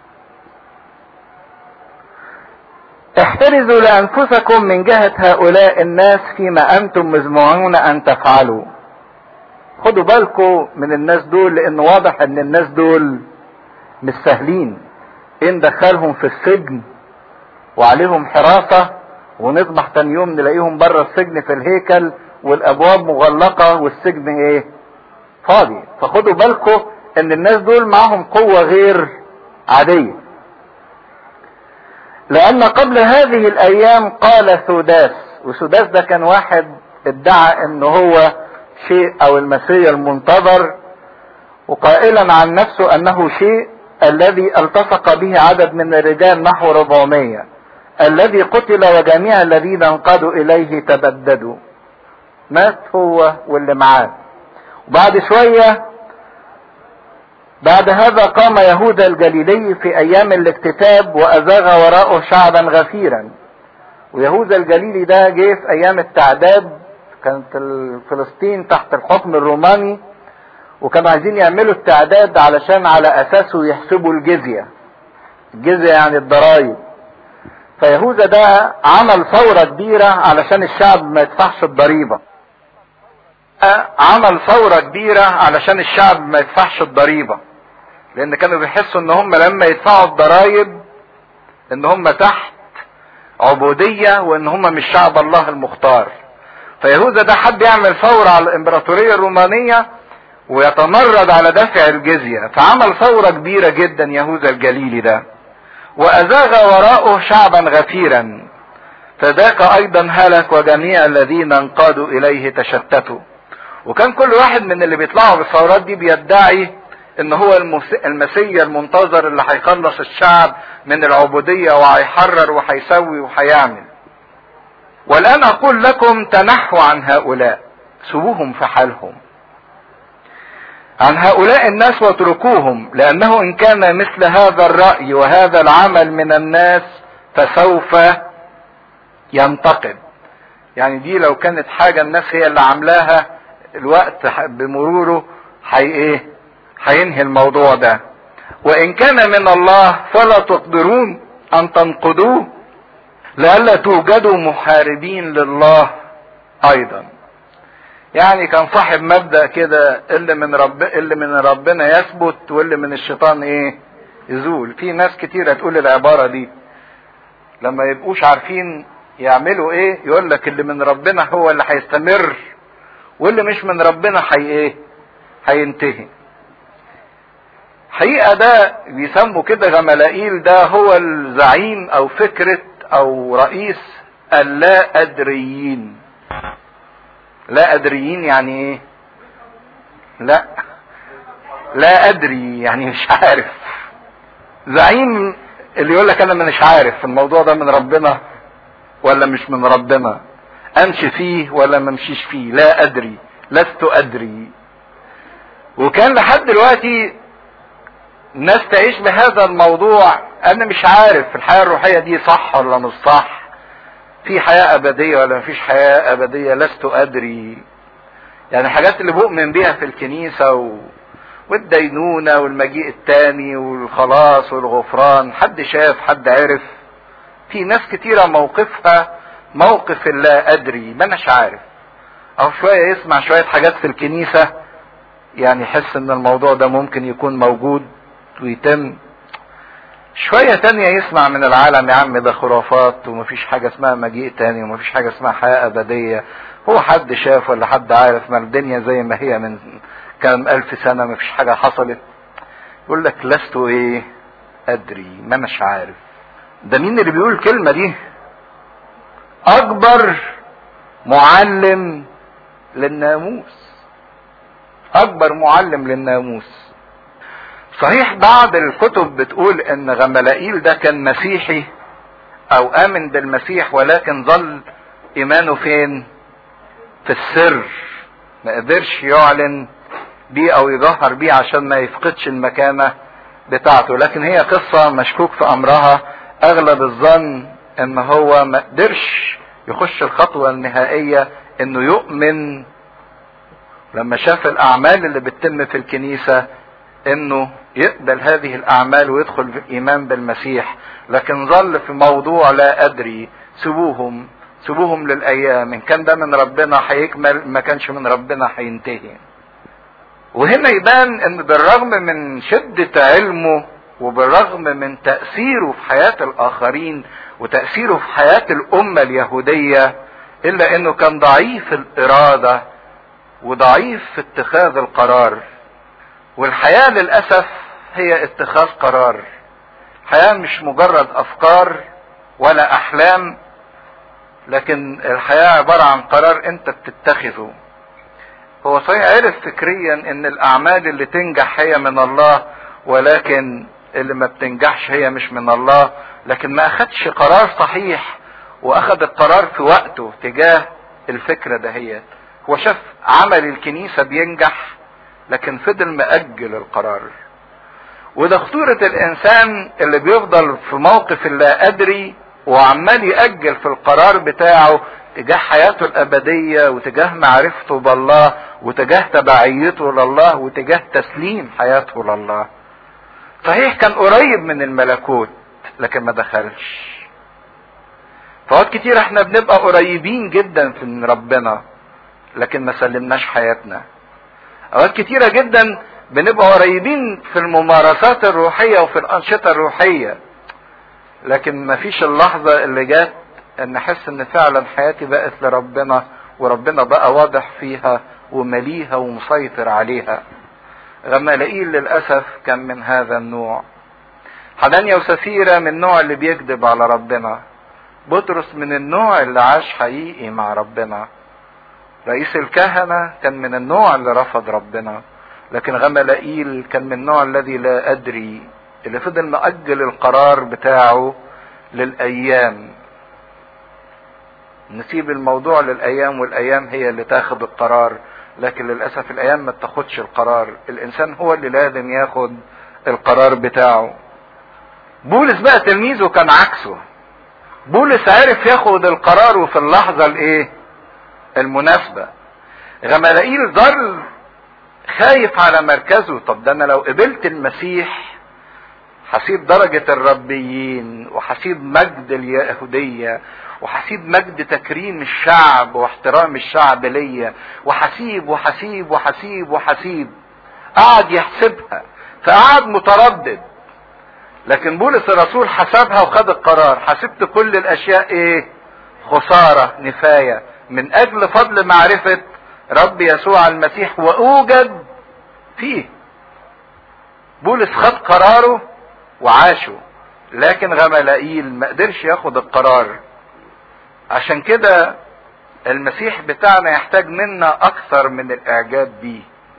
احترزوا لانفسكم من جهة هؤلاء الناس فيما انتم مزمعون ان تفعلوا خدوا بالكم من الناس دول لان واضح ان الناس دول مش سهلين ان دخلهم في السجن وعليهم حراسة ونصبح تاني يوم نلاقيهم بره السجن في الهيكل والابواب مغلقة والسجن ايه فاضي فخدوا بالكم ان الناس دول معاهم قوة غير عادية لان قبل هذه الايام قال سوداس وسوداس ده كان واحد ادعى ان هو شيء او المسيح المنتظر وقائلا عن نفسه انه شيء الذي التصق به عدد من الرجال نحو 400 الذي قتل وجميع الذين انقادوا اليه تبددوا مات هو واللي معاه وبعد شوية بعد هذا قام يهوذا الجليلي في ايام الاكتتاب وازاغ وراءه شعبا غفيرا ويهوذا الجليلي ده جه في ايام التعداد كانت فلسطين تحت الحكم الروماني وكانوا عايزين يعملوا التعداد علشان على اساسه يحسبوا الجزية الجزية يعني الضرائب فيهوذا ده عمل ثورة كبيرة علشان الشعب ما يدفعش الضريبة عمل ثورة كبيرة علشان الشعب ما يدفعش الضريبة لان كانوا بيحسوا ان هم لما يدفعوا الضرائب ان هم تحت عبودية وان هم مش شعب الله المختار فيهوذا ده حب يعمل ثورة على الامبراطورية الرومانية ويتمرد على دفع الجزية فعمل ثورة كبيرة جدا يهوذا الجليلي ده وازاغ وراءه شعبا غفيرا فذاك ايضا هلك وجميع الذين انقادوا اليه تشتتوا وكان كل واحد من اللي بيطلعوا بالثورات دي بيدعي ان هو المسيا المنتظر اللي هيخلص الشعب من العبودية وهيحرر وهيسوي وهيعمل والان اقول لكم تنحوا عن هؤلاء سيبوهم في حالهم عن هؤلاء الناس واتركوهم لانه ان كان مثل هذا الرأي وهذا العمل من الناس فسوف ينتقد يعني دي لو كانت حاجة الناس هي اللي عاملاها الوقت بمروره حي ايه هينهي الموضوع ده وان كان من الله فلا تقدرون ان تنقضوه لئلا توجدوا محاربين لله ايضا يعني كان صاحب مبدا كده اللي من رب اللي من ربنا يثبت واللي من الشيطان ايه يزول في ناس كتيرة تقول العبارة دي لما يبقوش عارفين يعملوا ايه يقول لك اللي من ربنا هو اللي هيستمر واللي مش من ربنا حي ايه هينتهي حقيقة ده بيسموا كده غملائيل ده هو الزعيم او فكرة او رئيس اللا ادريين لا ادريين يعني ايه لا لا ادري يعني مش عارف زعيم اللي يقول لك انا مش عارف الموضوع ده من ربنا ولا مش من ربنا امشي فيه ولا ما امشيش فيه لا ادري لست ادري وكان لحد دلوقتي الناس تعيش بهذا الموضوع انا مش عارف الحياة الروحية دي صح ولا مش صح في حياة ابدية ولا مفيش حياة ابدية لست ادري يعني الحاجات اللي بؤمن بيها في الكنيسة و... والدينونة والمجيء التاني والخلاص والغفران حد شاف حد عرف في ناس كتيرة موقفها موقف اللا ادري ما اناش عارف او شوية يسمع شوية حاجات في الكنيسة يعني يحس ان الموضوع ده ممكن يكون موجود ويتم شوية تانية يسمع من العالم يا عم ده خرافات ومفيش حاجة اسمها مجيء تاني ومفيش حاجة اسمها حياة أبدية هو حد شاف ولا حد عارف ما الدنيا زي ما هي من كام ألف سنة مفيش حاجة حصلت يقول لك لست ايه أدري ما مش عارف ده مين اللي بيقول الكلمة دي أكبر معلم للناموس أكبر معلم للناموس صحيح بعض الكتب بتقول ان غملائيل ده كان مسيحي او امن بالمسيح ولكن ظل ايمانه فين في السر ما قدرش يعلن بيه او يجهر بيه عشان ما يفقدش المكانة بتاعته لكن هي قصة مشكوك في امرها اغلب الظن ان هو ما قدرش يخش الخطوة النهائية انه يؤمن لما شاف الاعمال اللي بتتم في الكنيسة انه يقبل هذه الاعمال ويدخل في الايمان بالمسيح لكن ظل في موضوع لا ادري سيبوهم سيبوهم للايام ان كان ده من ربنا هيكمل ما كانش من ربنا هينتهي وهنا يبان ان بالرغم من شدة علمه وبالرغم من تأثيره في حياة الآخرين وتأثيره في حياة الأمة اليهودية إلا إنه كان ضعيف الإرادة وضعيف في اتخاذ القرار والحياة للأسف هي اتخاذ قرار الحياة مش مجرد أفكار ولا أحلام لكن الحياة عبارة عن قرار أنت بتتخذه هو صحيح عرف فكريا ان الاعمال اللي تنجح هي من الله ولكن اللي ما بتنجحش هي مش من الله لكن ما اخدش قرار صحيح واخد القرار في وقته تجاه الفكرة دهيت هو شاف عمل الكنيسة بينجح لكن فضل مأجل القرار وده خطورة الانسان اللي بيفضل في موقف اللا ادري وعمال يأجل في القرار بتاعه تجاه حياته الأبدية وتجاه معرفته بالله وتجاه تبعيته لله وتجاه تسليم حياته لله صحيح كان قريب من الملكوت لكن ما دخلش فوقت كتير احنا بنبقى قريبين جدا من ربنا لكن ما سلمناش حياتنا اوقات كتيرة جدا بنبقى قريبين في الممارسات الروحية وفي الأنشطة الروحية لكن ما فيش اللحظة اللي جات ان احس ان فعلا حياتي بقت لربنا وربنا بقى واضح فيها ومليها ومسيطر عليها غمالائيل للأسف كان من هذا النوع حنانيا وسفيرة من النوع اللي بيكذب على ربنا بطرس من النوع اللي عاش حقيقي مع ربنا رئيس الكهنة كان من النوع اللي رفض ربنا لكن غملائيل كان من النوع الذي لا أدري اللي فضل مأجل القرار بتاعه للأيام نسيب الموضوع للأيام والأيام هي اللي تاخد القرار لكن للأسف الأيام ما تاخدش القرار الإنسان هو اللي لازم ياخد القرار بتاعه بولس بقى تلميذه كان عكسه بولس عرف ياخد القرار وفي اللحظة الايه المناسبة غملائيل ظل خايف على مركزه طب ده انا لو قبلت المسيح هسيب درجة الربيين وهسيب مجد اليهودية وهسيب مجد تكريم الشعب واحترام الشعب ليا وهسيب وهسيب وهسيب وهسيب قعد يحسبها فقعد متردد لكن بولس الرسول حسبها وخد القرار حسبت كل الاشياء ايه خسارة نفاية من اجل فضل معرفة رب يسوع المسيح واوجد فيه بولس خد قراره وعاشه لكن غملائيل ما قدرش ياخد القرار عشان كده المسيح بتاعنا يحتاج منا اكثر من الاعجاب بيه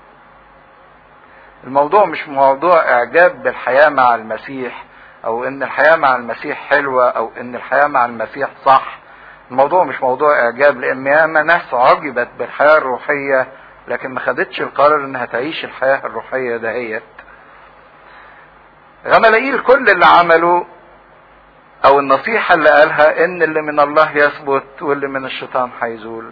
الموضوع مش موضوع اعجاب بالحياة مع المسيح او ان الحياة مع المسيح حلوة او ان الحياة مع المسيح صح الموضوع مش موضوع اعجاب لان ياما ناس عجبت بالحياة الروحية لكن ما خدتش القرار انها تعيش الحياة الروحية دهيت غملائيل كل اللي عمله او النصيحة اللي قالها ان اللي من الله يثبت واللي من الشيطان هيزول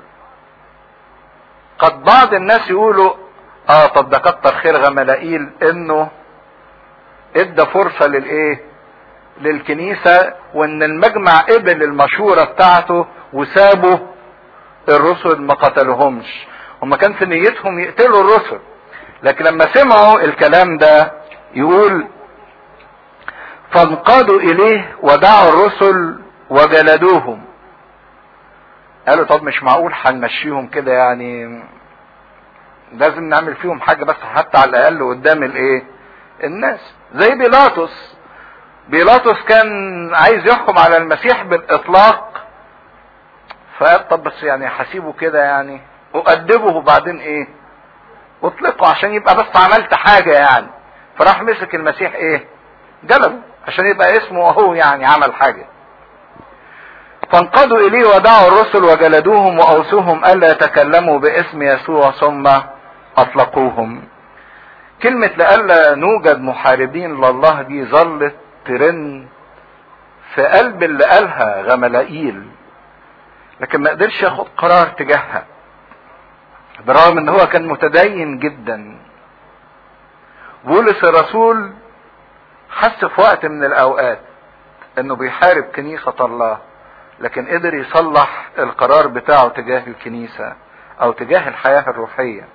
قد بعض الناس يقولوا اه طب ده كتر خير غملائيل انه ادى فرصة للايه للكنيسة وان المجمع قبل المشورة بتاعته وسابوا الرسل ما قتلهمش هما كان في نيتهم يقتلوا الرسل لكن لما سمعوا الكلام ده يقول فانقادوا اليه ودعوا الرسل وجلدوهم قالوا طب مش معقول هنمشيهم كده يعني لازم نعمل فيهم حاجة بس حتى على الأقل قدام الإيه؟ الناس زي بيلاطس بيلاطس كان عايز يحكم على المسيح بالإطلاق فقال طب بس يعني هسيبه كده يعني أؤدبه وبعدين إيه؟ أطلقه عشان يبقى بس عملت حاجة يعني فراح مسك المسيح إيه؟ جلبه عشان يبقى اسمه أهو يعني عمل حاجة فانقضوا إليه ودعوا الرسل وجلدوهم وأوصوهم ألا يتكلموا باسم يسوع ثم أطلقوهم كلمة لألا نوجد محاربين لله دي ظلت ترن في قلب اللي قالها غملائيل لكن ما قدرش ياخد قرار تجاهها برغم ان هو كان متدين جدا بولس الرسول حس في وقت من الاوقات انه بيحارب كنيسة الله لكن قدر يصلح القرار بتاعه تجاه الكنيسة او تجاه الحياة الروحية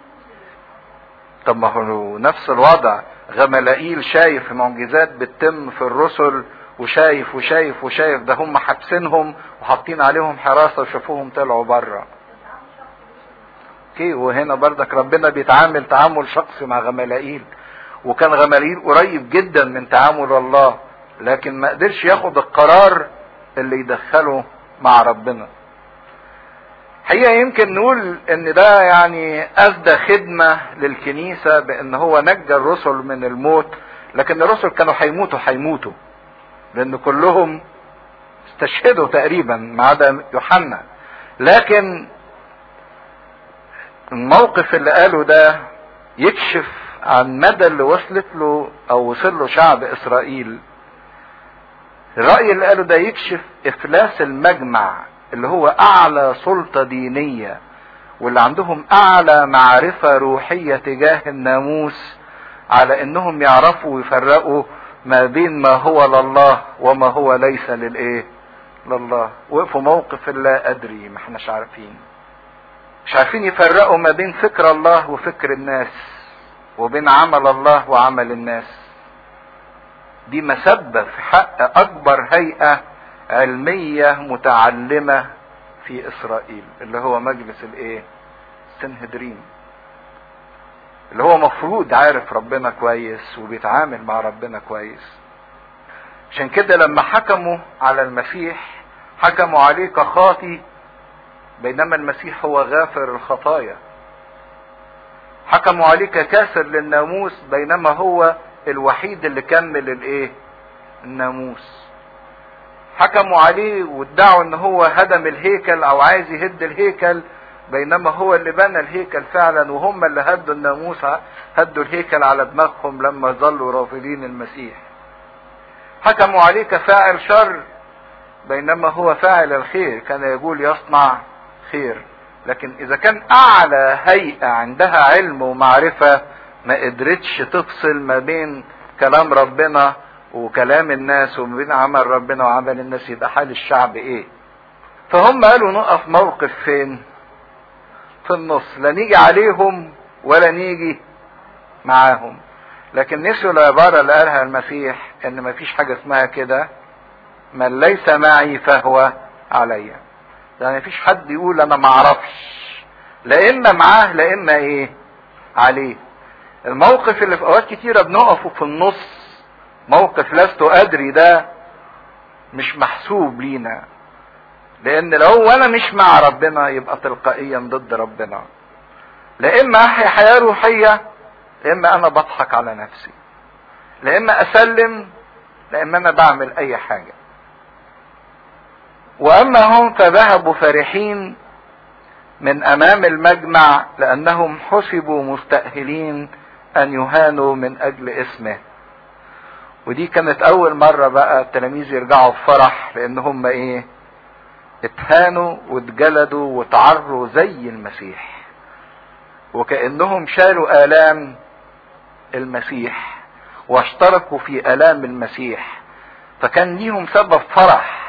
طب ما هو نفس الوضع غملائيل شايف معجزات بتتم في الرسل وشايف وشايف وشايف ده هم حابسينهم وحاطين عليهم حراسة وشافوهم طلعوا بره اوكي وهنا بردك ربنا بيتعامل تعامل شخصي مع غملائيل وكان غملائيل قريب جدا من تعامل الله لكن ما قدرش ياخد القرار اللي يدخله مع ربنا حقيقة يمكن نقول ان ده يعني افدى خدمة للكنيسة بان هو نجى الرسل من الموت لكن الرسل كانوا هيموتوا هيموتوا لان كلهم استشهدوا تقريبا ما عدا يوحنا لكن الموقف اللي قاله ده يكشف عن مدى اللي وصلت له او وصل له شعب اسرائيل الرأي اللي قاله ده يكشف افلاس المجمع اللي هو اعلى سلطة دينية واللي عندهم اعلى معرفة روحية تجاه الناموس على انهم يعرفوا ويفرقوا ما بين ما هو لله وما هو ليس للايه لله وقفوا موقف لا ادري ما احناش عارفين مش عارفين يفرقوا ما بين فكر الله وفكر الناس وبين عمل الله وعمل الناس دي مسبة في حق أكبر هيئة علمية متعلمة في إسرائيل اللي هو مجلس الإيه؟ سنهدرين اللي هو مفروض عارف ربنا كويس وبيتعامل مع ربنا كويس عشان كده لما حكموا على المسيح حكموا عليه كخاطي بينما المسيح هو غافر الخطايا حكموا عليه ككاسر للناموس بينما هو الوحيد اللي كمل الايه الناموس حكموا عليه وادعوا ان هو هدم الهيكل او عايز يهد الهيكل بينما هو اللي بنى الهيكل فعلا وهم اللي هدوا الناموس هدوا الهيكل على دماغهم لما ظلوا رافضين المسيح حكموا عليه كفاعل شر بينما هو فاعل الخير كان يقول يصنع خير لكن اذا كان اعلى هيئة عندها علم ومعرفة ما قدرتش تفصل ما بين كلام ربنا وكلام الناس وما بين عمل ربنا وعمل الناس يبقى حال الشعب ايه فهم قالوا نقف موقف فين في النص لا نيجي عليهم ولا نيجي معاهم لكن نسوا العبارة اللي قالها المسيح ان مفيش حاجة اسمها كده من ليس معي فهو علي يعني مفيش حد يقول انا معرفش لا اما معاه لا اما ايه عليه الموقف اللي في اوقات كتيرة بنقفه في النص موقف لست ادري ده مش محسوب لينا لان لو انا مش مع ربنا يبقى تلقائيا ضد ربنا لا اما احيا حياه روحيه لا اما انا بضحك على نفسي لا اما اسلم لا اما انا بعمل اي حاجه واما هم فذهبوا فرحين من امام المجمع لانهم حسبوا مستاهلين ان يهانوا من اجل اسمه ودي كانت اول مره بقى التلاميذ يرجعوا بفرح لان هم ايه اتهانوا واتجلدوا واتعروا زي المسيح وكانهم شالوا الام المسيح واشتركوا في الام المسيح فكان ليهم سبب فرح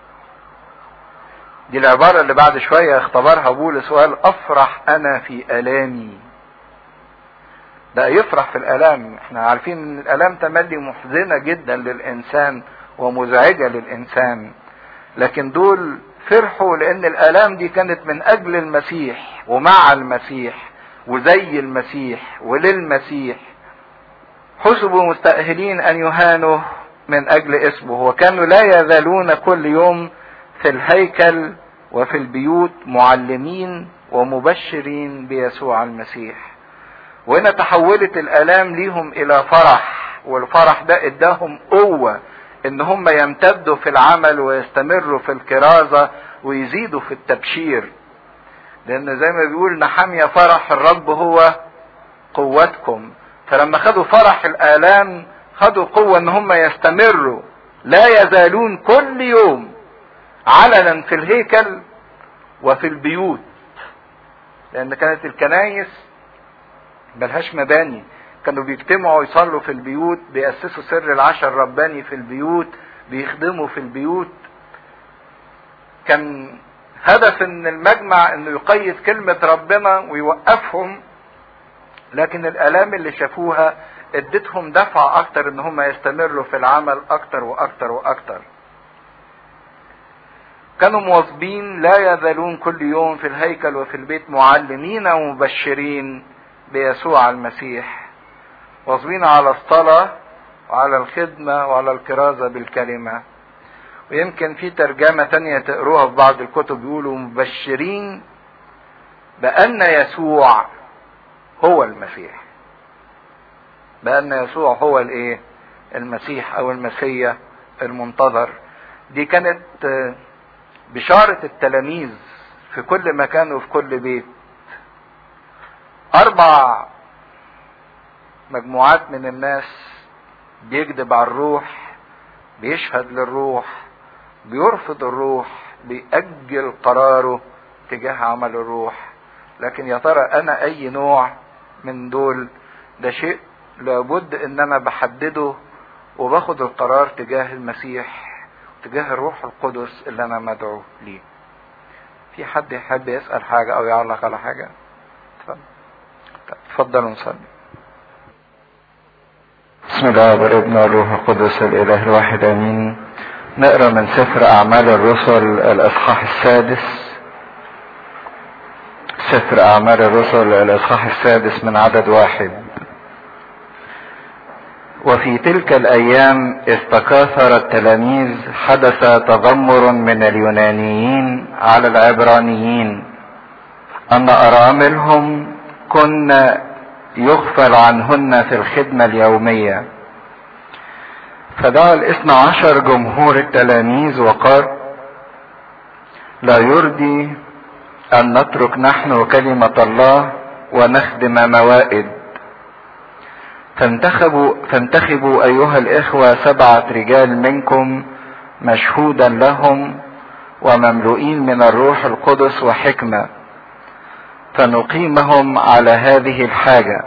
دي العباره اللي بعد شويه اختبرها بولس وقال افرح انا في الامي ده يفرح في الالام احنا عارفين ان الالام تملي محزنه جدا للانسان ومزعجه للانسان لكن دول فرحوا لان الالام دي كانت من اجل المسيح ومع المسيح وزي المسيح وللمسيح حسبوا مستأهلين ان يهانوا من اجل اسمه وكانوا لا يزالون كل يوم في الهيكل وفي البيوت معلمين ومبشرين بيسوع المسيح وهنا تحولت الالام ليهم الى فرح والفرح ده اداهم قوه ان هم يمتدوا في العمل ويستمروا في الكرازه ويزيدوا في التبشير لان زي ما بيقول نحمية فرح الرب هو قوتكم فلما خدوا فرح الالام خدوا قوه ان هم يستمروا لا يزالون كل يوم علنا في الهيكل وفي البيوت لان كانت الكنايس ملهاش مباني كانوا بيجتمعوا يصلوا في البيوت بيأسسوا سر العشاء الرباني في البيوت بيخدموا في البيوت كان هدف ان المجمع انه يقيد كلمة ربنا ويوقفهم لكن الالام اللي شافوها ادتهم دفع اكتر ان هم يستمروا في العمل اكتر واكتر واكتر كانوا مواظبين لا يزالون كل يوم في الهيكل وفي البيت معلمين ومبشرين بيسوع المسيح واظبين على الصلاة وعلى الخدمة وعلى الكرازة بالكلمة ويمكن في ترجمة تانية تقروها في بعض الكتب يقولوا مبشرين بأن يسوع هو المسيح بأن يسوع هو الايه المسيح او المسيا المنتظر دي كانت بشارة التلاميذ في كل مكان وفي كل بيت اربع مجموعات من الناس بيكذب على الروح بيشهد للروح بيرفض الروح بيأجل قراره تجاه عمل الروح لكن يا ترى انا اي نوع من دول ده شيء لابد ان انا بحدده وباخد القرار تجاه المسيح تجاه الروح القدس اللي انا مدعو ليه في حد يحب يسأل حاجة او يعلق على حاجة اتفضل اتفضلوا نصلي بسم الله والابن والروح القدس الاله الواحد امين نقرا من سفر اعمال الرسل الاصحاح السادس سفر اعمال الرسل الاصحاح السادس من عدد واحد وفي تلك الايام اذ تكاثر التلاميذ حدث تذمر من اليونانيين على العبرانيين ان اراملهم كن يغفل عنهن في الخدمة اليومية فدعا الاثنى عشر جمهور التلاميذ وقال لا يرضي ان نترك نحن كلمة الله ونخدم موائد فانتخبوا, فانتخبوا ايها الاخوة سبعة رجال منكم مشهودا لهم ومملوئين من الروح القدس وحكمه فنقيمهم على هذه الحاجة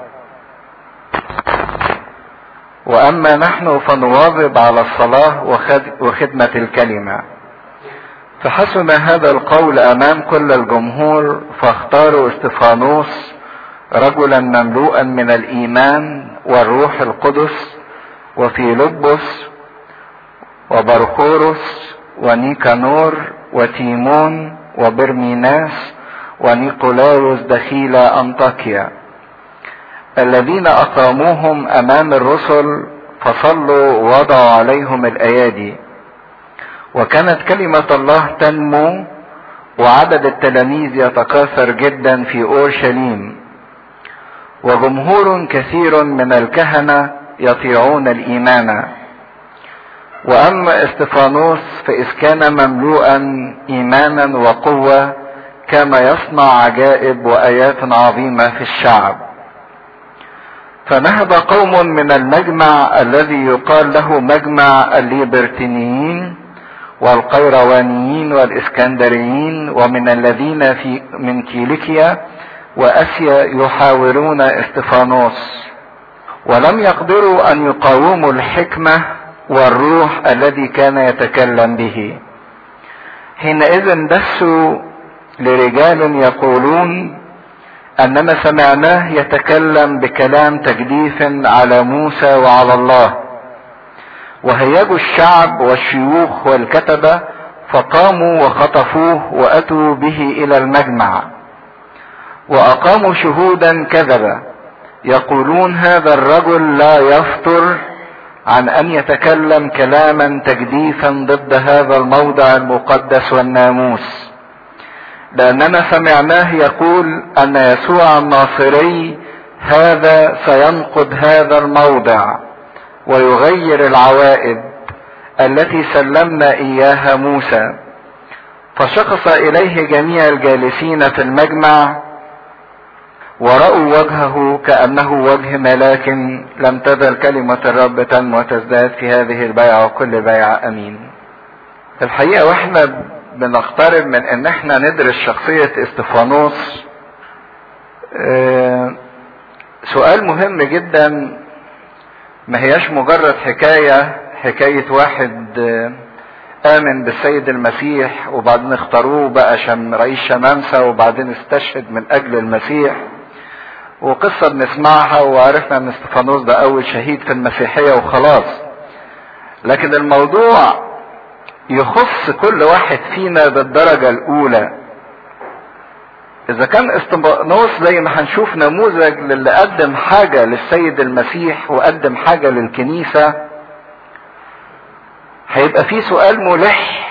وأما نحن فنواظب على الصلاة وخدمة الكلمة فحسن هذا القول أمام كل الجمهور فاختاروا استفانوس رجلا مملوءا من الإيمان والروح القدس وفي لبس وبرخورس ونيكانور وتيمون وبرميناس ونيقولاوس دخيل أنطاكيا الذين أقاموهم أمام الرسل فصلوا ووضعوا عليهم الأيادي وكانت كلمة الله تنمو وعدد التلاميذ يتكاثر جدا في أورشليم وجمهور كثير من الكهنة يطيعون الإيمان وأما استفانوس فإذ كان مملوءا إيمانا وقوة كما يصنع عجائب وآيات عظيمة في الشعب فنهب قوم من المجمع الذي يقال له مجمع الليبرتينيين والقيروانيين والاسكندريين ومن الذين في من كيليكيا واسيا يحاورون استفانوس ولم يقدروا ان يقاوموا الحكمه والروح الذي كان يتكلم به حينئذ دسوا لرجال يقولون اننا سمعناه يتكلم بكلام تجديف على موسى وعلى الله وهيجوا الشعب والشيوخ والكتبة فقاموا وخطفوه واتوا به الى المجمع واقاموا شهودا كذبا يقولون هذا الرجل لا يفطر عن ان يتكلم كلاما تجديفا ضد هذا الموضع المقدس والناموس لاننا سمعناه يقول ان يسوع الناصري هذا سينقض هذا الموضع ويغير العوائد التي سلمنا اياها موسى فشخص اليه جميع الجالسين في المجمع ورأوا وجهه كأنه وجه ملاك لم تزل كلمة الرب تنمو وتزداد في هذه البيعة وكل بيعة أمين. في الحقيقة واحنا بنقترب من ان احنا ندرس شخصية استفانوس اه سؤال مهم جدا ما هياش مجرد حكاية حكاية واحد اه آمن بالسيد المسيح وبعدين اختاروه بقى شم رئيس شمامسة وبعدين استشهد من أجل المسيح وقصة بنسمعها وعرفنا ان استفانوس ده أول شهيد في المسيحية وخلاص لكن الموضوع يخص كل واحد فينا بالدرجة الأولى إذا كان استفانوس زي ما هنشوف نموذج للي قدم حاجة للسيد المسيح وقدم حاجة للكنيسة هيبقى في سؤال ملح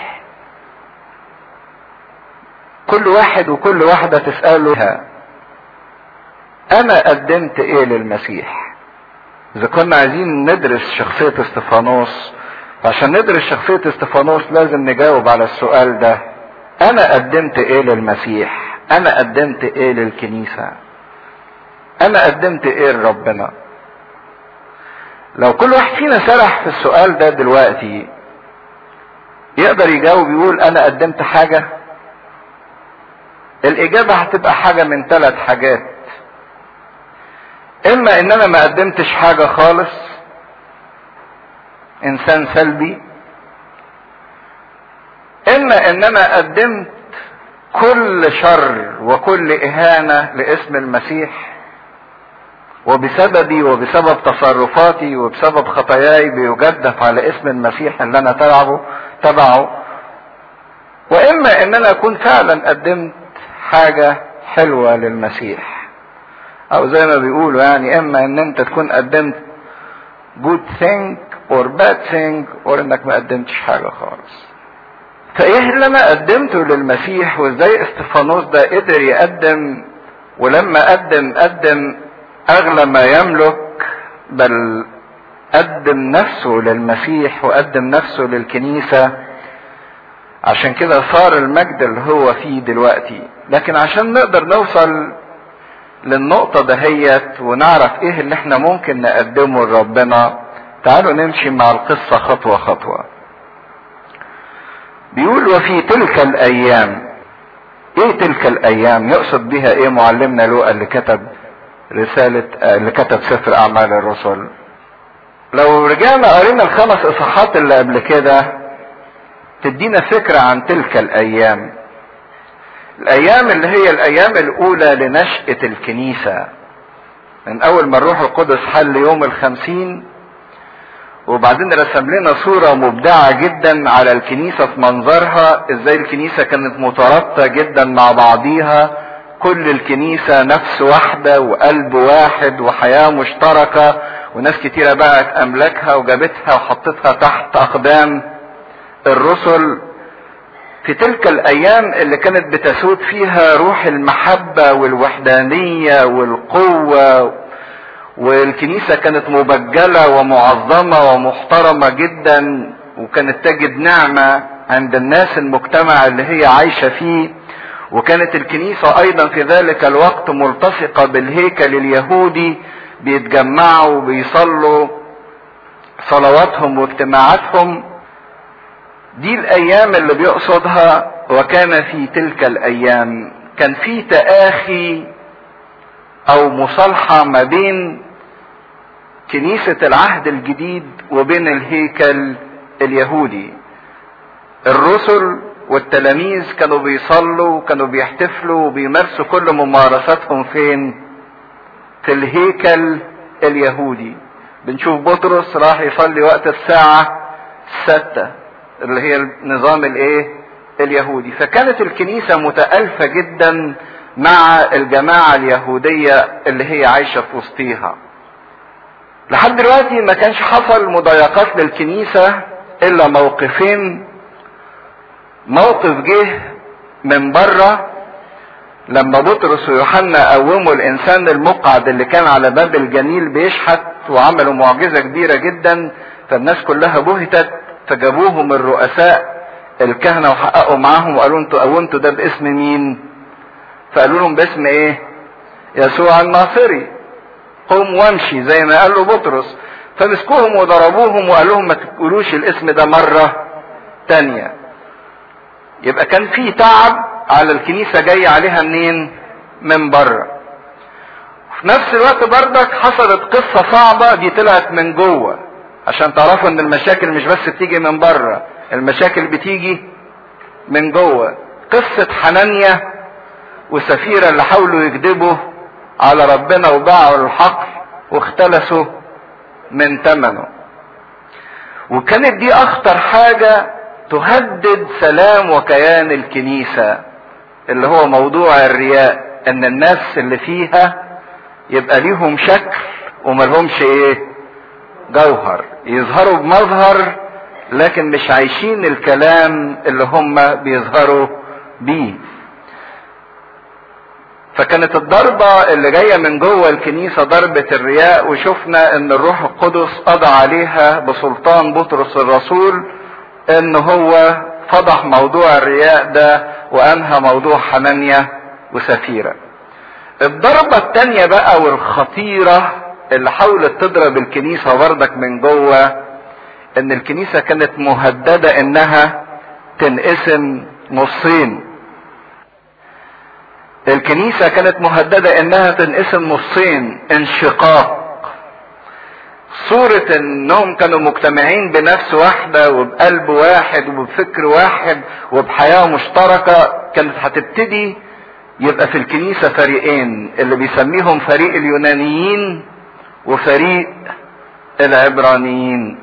كل واحد وكل واحدة تسأله أنا قدمت إيه للمسيح؟ إذا كنا عايزين ندرس شخصية استفانوس عشان ندرس شخصية استفانوس لازم نجاوب على السؤال ده انا قدمت ايه للمسيح انا قدمت ايه للكنيسة انا قدمت ايه لربنا لو كل واحد فينا سرح في السؤال ده دلوقتي يقدر يجاوب يقول انا قدمت حاجة الاجابة هتبقى حاجة من ثلاث حاجات اما ان انا ما قدمتش حاجة خالص انسان سلبي اما ان انا قدمت كل شر وكل اهانه لاسم المسيح وبسببي وبسبب تصرفاتي وبسبب خطاياي بيجدف على اسم المسيح اللي انا تبعه تبعه واما ان انا اكون فعلا قدمت حاجه حلوه للمسيح او زي ما بيقولوا يعني اما ان انت تكون قدمت good thing or bad thing or انك ما قدمتش حاجة خالص فايه اللي انا قدمته للمسيح وازاي استفانوس ده قدر يقدم ولما قدم قدم اغلى ما يملك بل قدم نفسه للمسيح وقدم نفسه للكنيسة عشان كده صار المجد اللي هو فيه دلوقتي لكن عشان نقدر نوصل للنقطة دهيت ونعرف ايه اللي احنا ممكن نقدمه لربنا تعالوا نمشي مع القصة خطوة خطوة بيقول وفي تلك الايام ايه تلك الايام يقصد بها ايه معلمنا لوقا اللي كتب رسالة اللي كتب سفر اعمال الرسل لو رجعنا قرينا الخمس اصحاحات اللي قبل كده تدينا فكرة عن تلك الايام الايام اللي هي الايام الاولى لنشأة الكنيسة من اول ما الروح القدس حل يوم الخمسين وبعدين رسم لنا صورة مبدعة جدا على الكنيسة في منظرها ازاي الكنيسة كانت مترابطة جدا مع بعضيها كل الكنيسة نفس واحدة وقلب واحد وحياة مشتركة وناس كتيرة باعت املاكها وجابتها وحطتها تحت اقدام الرسل في تلك الايام اللي كانت بتسود فيها روح المحبة والوحدانية والقوة والكنيسة كانت مبجلة ومعظمة ومحترمة جدا وكانت تجد نعمة عند الناس المجتمع اللي هي عايشة فيه وكانت الكنيسة ايضا في ذلك الوقت ملتصقة بالهيكل اليهودي بيتجمعوا وبيصلوا صلواتهم واجتماعاتهم دي الايام اللي بيقصدها وكان في تلك الايام كان في تآخي او مصالحة ما بين كنيسة العهد الجديد وبين الهيكل اليهودي الرسل والتلاميذ كانوا بيصلوا وكانوا بيحتفلوا وبيمارسوا كل ممارساتهم فين في الهيكل اليهودي بنشوف بطرس راح يصلي وقت الساعة الستة اللي هي النظام الايه اليهودي فكانت الكنيسة متألفة جدا مع الجماعة اليهودية اللي هي عايشة في وسطيها لحد دلوقتي ما كانش حصل مضايقات للكنيسة الا موقفين موقف جه من بره لما بطرس ويوحنا قوموا الانسان المقعد اللي كان على باب الجنيل بيشحت وعملوا معجزة كبيرة جدا فالناس كلها بهتت فجابوهم الرؤساء الكهنة وحققوا معاهم وقالوا انتوا قومتوا ده باسم مين فقالوا لهم باسم ايه يسوع الناصري قوم وامشي زي ما قال له بطرس فمسكوهم وضربوهم وقال لهم ما تقولوش الاسم ده مرة تانية يبقى كان في تعب على الكنيسة جاي عليها منين من بره في نفس الوقت بردك حصلت قصة صعبة دي طلعت من جوه عشان تعرفوا ان المشاكل مش بس بتيجي من بره المشاكل بتيجي من جوه قصة حنانيا وسفيرة اللي حاولوا يكذبوا على ربنا وباعوا الحقل واختلسوا من ثمنه وكانت دي اخطر حاجة تهدد سلام وكيان الكنيسة اللي هو موضوع الرياء ان الناس اللي فيها يبقى ليهم شكل وملهمش ايه جوهر يظهروا بمظهر لكن مش عايشين الكلام اللي هم بيظهروا بيه فكانت الضربة اللي جاية من جوه الكنيسة ضربة الرياء وشفنا ان الروح القدس قضى عليها بسلطان بطرس الرسول ان هو فضح موضوع الرياء ده وانهى موضوع حنانيا وسفيرة الضربة التانية بقى والخطيرة اللي حاولت تضرب الكنيسة بردك من جوه ان الكنيسة كانت مهددة انها تنقسم نصين الكنيسة كانت مهددة انها تنقسم نصين انشقاق صورة انهم كانوا مجتمعين بنفس واحدة وبقلب واحد وبفكر واحد وبحياة مشتركة كانت هتبتدي يبقى في الكنيسة فريقين اللي بيسميهم فريق اليونانيين وفريق العبرانيين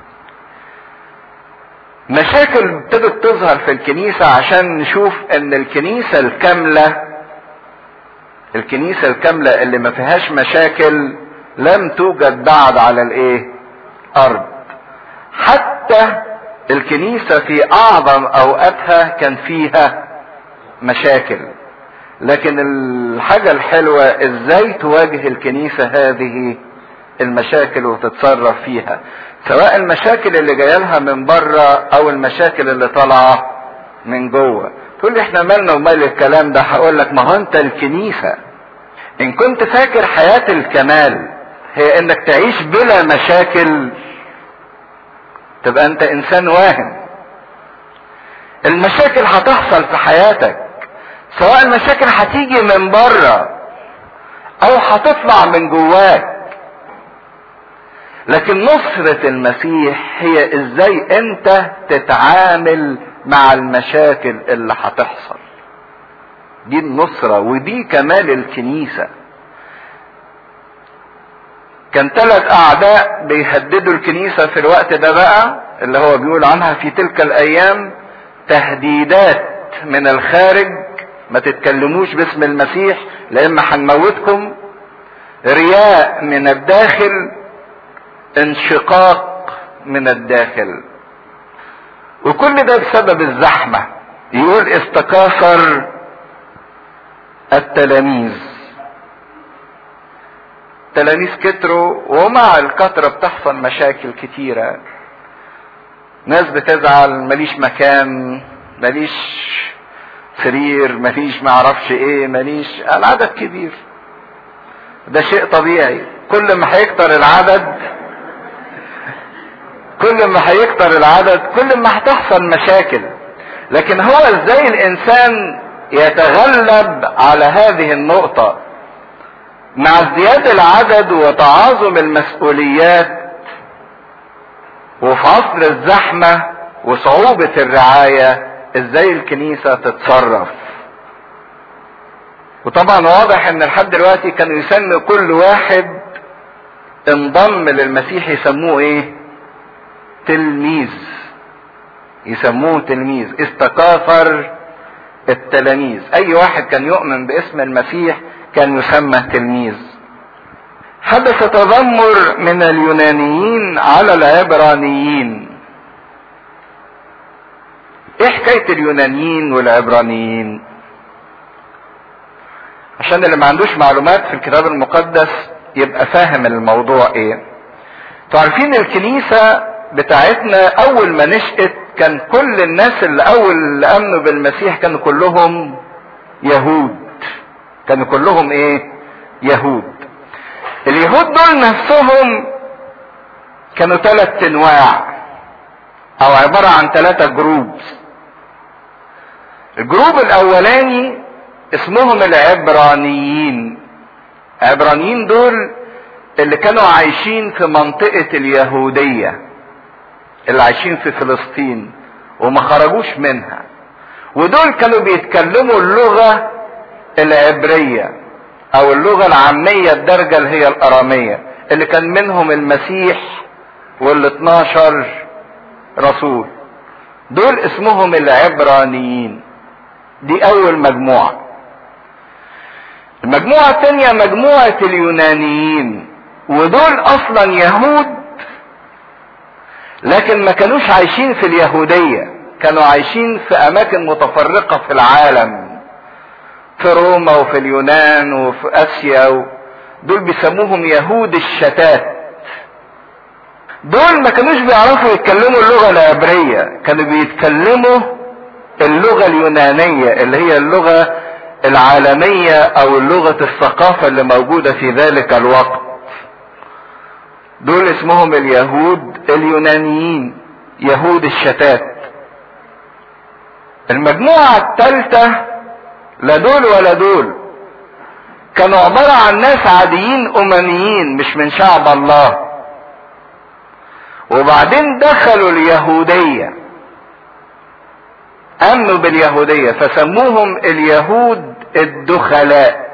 مشاكل ابتدت تظهر في الكنيسة عشان نشوف ان الكنيسة الكاملة الكنيسة الكاملة اللي ما فيهاش مشاكل لم توجد بعد على الايه ارض حتى الكنيسة في اعظم اوقاتها كان فيها مشاكل لكن الحاجة الحلوة ازاي تواجه الكنيسة هذه المشاكل وتتصرف فيها سواء المشاكل اللي جايه لها من بره او المشاكل اللي طالعه من جوه تقول لي احنا مالنا ومال الكلام ده هقول لك ما هو انت الكنيسه ان كنت فاكر حياه الكمال هي انك تعيش بلا مشاكل تبقى انت انسان واهم المشاكل هتحصل في حياتك سواء المشاكل هتيجي من بره او هتطلع من جواك لكن نصرة المسيح هي ازاي انت تتعامل مع المشاكل اللي هتحصل دي النصرة ودي كمال الكنيسة كان ثلاث اعداء بيهددوا الكنيسة في الوقت ده بقى اللي هو بيقول عنها في تلك الايام تهديدات من الخارج ما تتكلموش باسم المسيح لإما هنموتكم رياء من الداخل انشقاق من الداخل وكل ده بسبب الزحمة يقول استكاثر التلاميذ التلاميذ كتروا ومع الكترة بتحصل مشاكل كتيرة ناس بتزعل ماليش مكان ماليش سرير ماليش معرفش ايه ماليش العدد كبير ده شيء طبيعي كل ما هيكتر العدد كل ما هيكتر العدد كل ما هتحصل مشاكل لكن هو ازاي الانسان يتغلب على هذه النقطة مع ازدياد العدد وتعاظم المسؤوليات وفي عصر الزحمة وصعوبة الرعاية ازاي الكنيسة تتصرف وطبعا واضح ان لحد دلوقتي كانوا يسموا كل واحد انضم للمسيح يسموه ايه تلميذ يسموه تلميذ استكاثر التلاميذ اي واحد كان يؤمن باسم المسيح كان يسمى تلميذ حدث تذمر من اليونانيين على العبرانيين ايه حكاية اليونانيين والعبرانيين عشان اللي ما عندوش معلومات في الكتاب المقدس يبقى فاهم الموضوع ايه تعرفين الكنيسة بتاعتنا اول ما نشأت كان كل الناس اللي اول اللي امنوا بالمسيح كانوا كلهم يهود كانوا كلهم ايه يهود اليهود دول نفسهم كانوا ثلاث انواع او عبارة عن ثلاثة جروبس الجروب الاولاني اسمهم العبرانيين العبرانيين دول اللي كانوا عايشين في منطقة اليهودية اللي عايشين في فلسطين وما خرجوش منها ودول كانوا بيتكلموا اللغة العبرية او اللغة العامية الدرجة اللي هي الارامية اللي كان منهم المسيح وال 12 رسول دول اسمهم العبرانيين دي اول مجموعة المجموعة الثانية مجموعة اليونانيين ودول اصلا يهود لكن ما كانوش عايشين في اليهودية كانوا عايشين في اماكن متفرقة في العالم في روما وفي اليونان وفي اسيا و... دول بيسموهم يهود الشتات دول ما كانوش بيعرفوا يتكلموا اللغة العبرية كانوا بيتكلموا اللغة اليونانية اللي هي اللغة العالمية او اللغة الثقافة اللي موجودة في ذلك الوقت دول اسمهم اليهود اليونانيين يهود الشتات المجموعة الثالثة لا دول ولا دول كانوا عبارة عن ناس عاديين أمميين مش من شعب الله وبعدين دخلوا اليهودية امنوا باليهودية فسموهم اليهود الدخلاء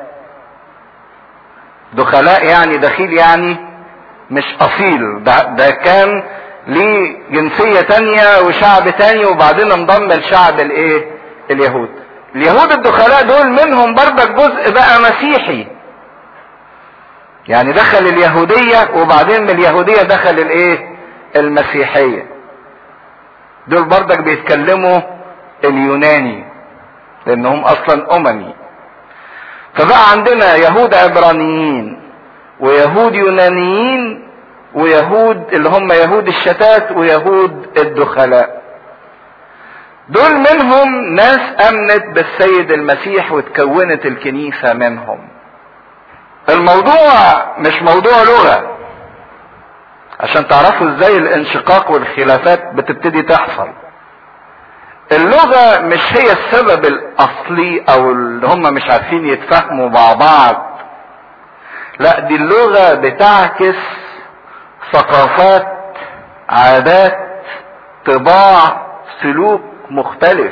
دخلاء يعني دخيل يعني مش اصيل ده, ده كان ليه جنسية تانية وشعب تاني وبعدين انضم لشعب الايه اليهود اليهود الدخلاء دول منهم برضك جزء بقى مسيحي يعني دخل اليهودية وبعدين من اليهودية دخل الايه المسيحية دول برضك بيتكلموا اليوناني لانهم اصلا اممي فبقى عندنا يهود عبرانيين ويهود يونانيين ويهود اللي هم يهود الشتات ويهود الدخلاء دول منهم ناس امنت بالسيد المسيح وتكونت الكنيسة منهم الموضوع مش موضوع لغة عشان تعرفوا ازاي الانشقاق والخلافات بتبتدي تحصل اللغة مش هي السبب الاصلي او اللي هم مش عارفين يتفاهموا مع بعض لا دي اللغة بتعكس ثقافات عادات طباع سلوك مختلف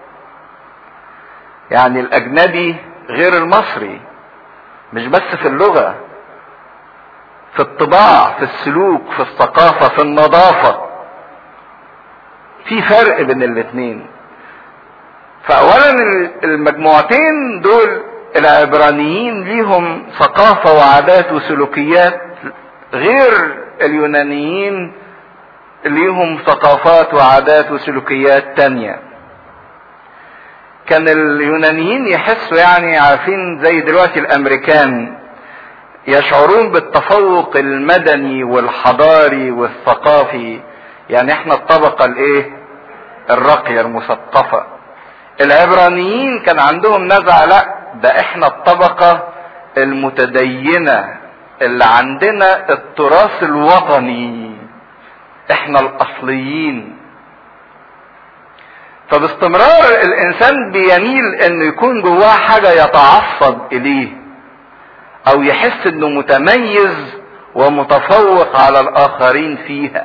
يعني الاجنبي غير المصري مش بس في اللغة في في الطباع في السلوك في الثقافة في النظافة في فرق بين الاثنين فاولا المجموعتين دول العبرانيين ليهم ثقافة وعادات وسلوكيات غير اليونانيين ليهم ثقافات وعادات وسلوكيات تانية كان اليونانيين يحسوا يعني عارفين زي دلوقتي الامريكان يشعرون بالتفوق المدني والحضاري والثقافي يعني احنا الطبقة الايه الراقية المثقفة العبرانيين كان عندهم نزعة لا ده احنا الطبقة المتدينة اللي عندنا التراث الوطني احنا الاصليين فباستمرار الانسان بيميل انه يكون جواه حاجة يتعصب اليه او يحس انه متميز ومتفوق على الاخرين فيها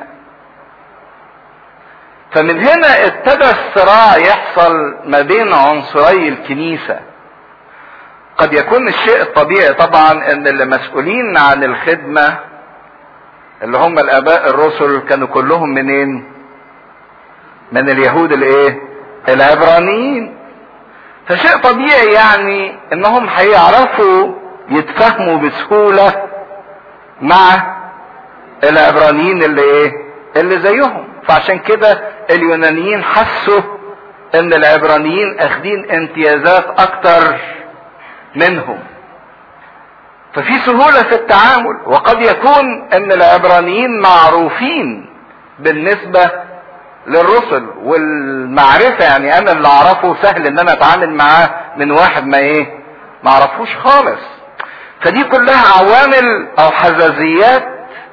فمن هنا ابتدى الصراع يحصل ما بين عنصري الكنيسه قد يكون الشيء الطبيعي طبعا ان اللي مسؤولين عن الخدمه اللي هم الاباء الرسل كانوا كلهم منين من اليهود الايه العبرانيين فشيء طبيعي يعني انهم هيعرفوا يتفاهموا بسهوله مع العبرانيين اللي ايه اللي زيهم فعشان كده اليونانيين حسوا ان العبرانيين اخدين امتيازات اكتر منهم ففي سهولة في التعامل وقد يكون ان العبرانيين معروفين بالنسبة للرسل والمعرفة يعني انا اللي اعرفه سهل ان انا اتعامل معاه من واحد ما ايه ما اعرفوش خالص فدي كلها عوامل او حزازيات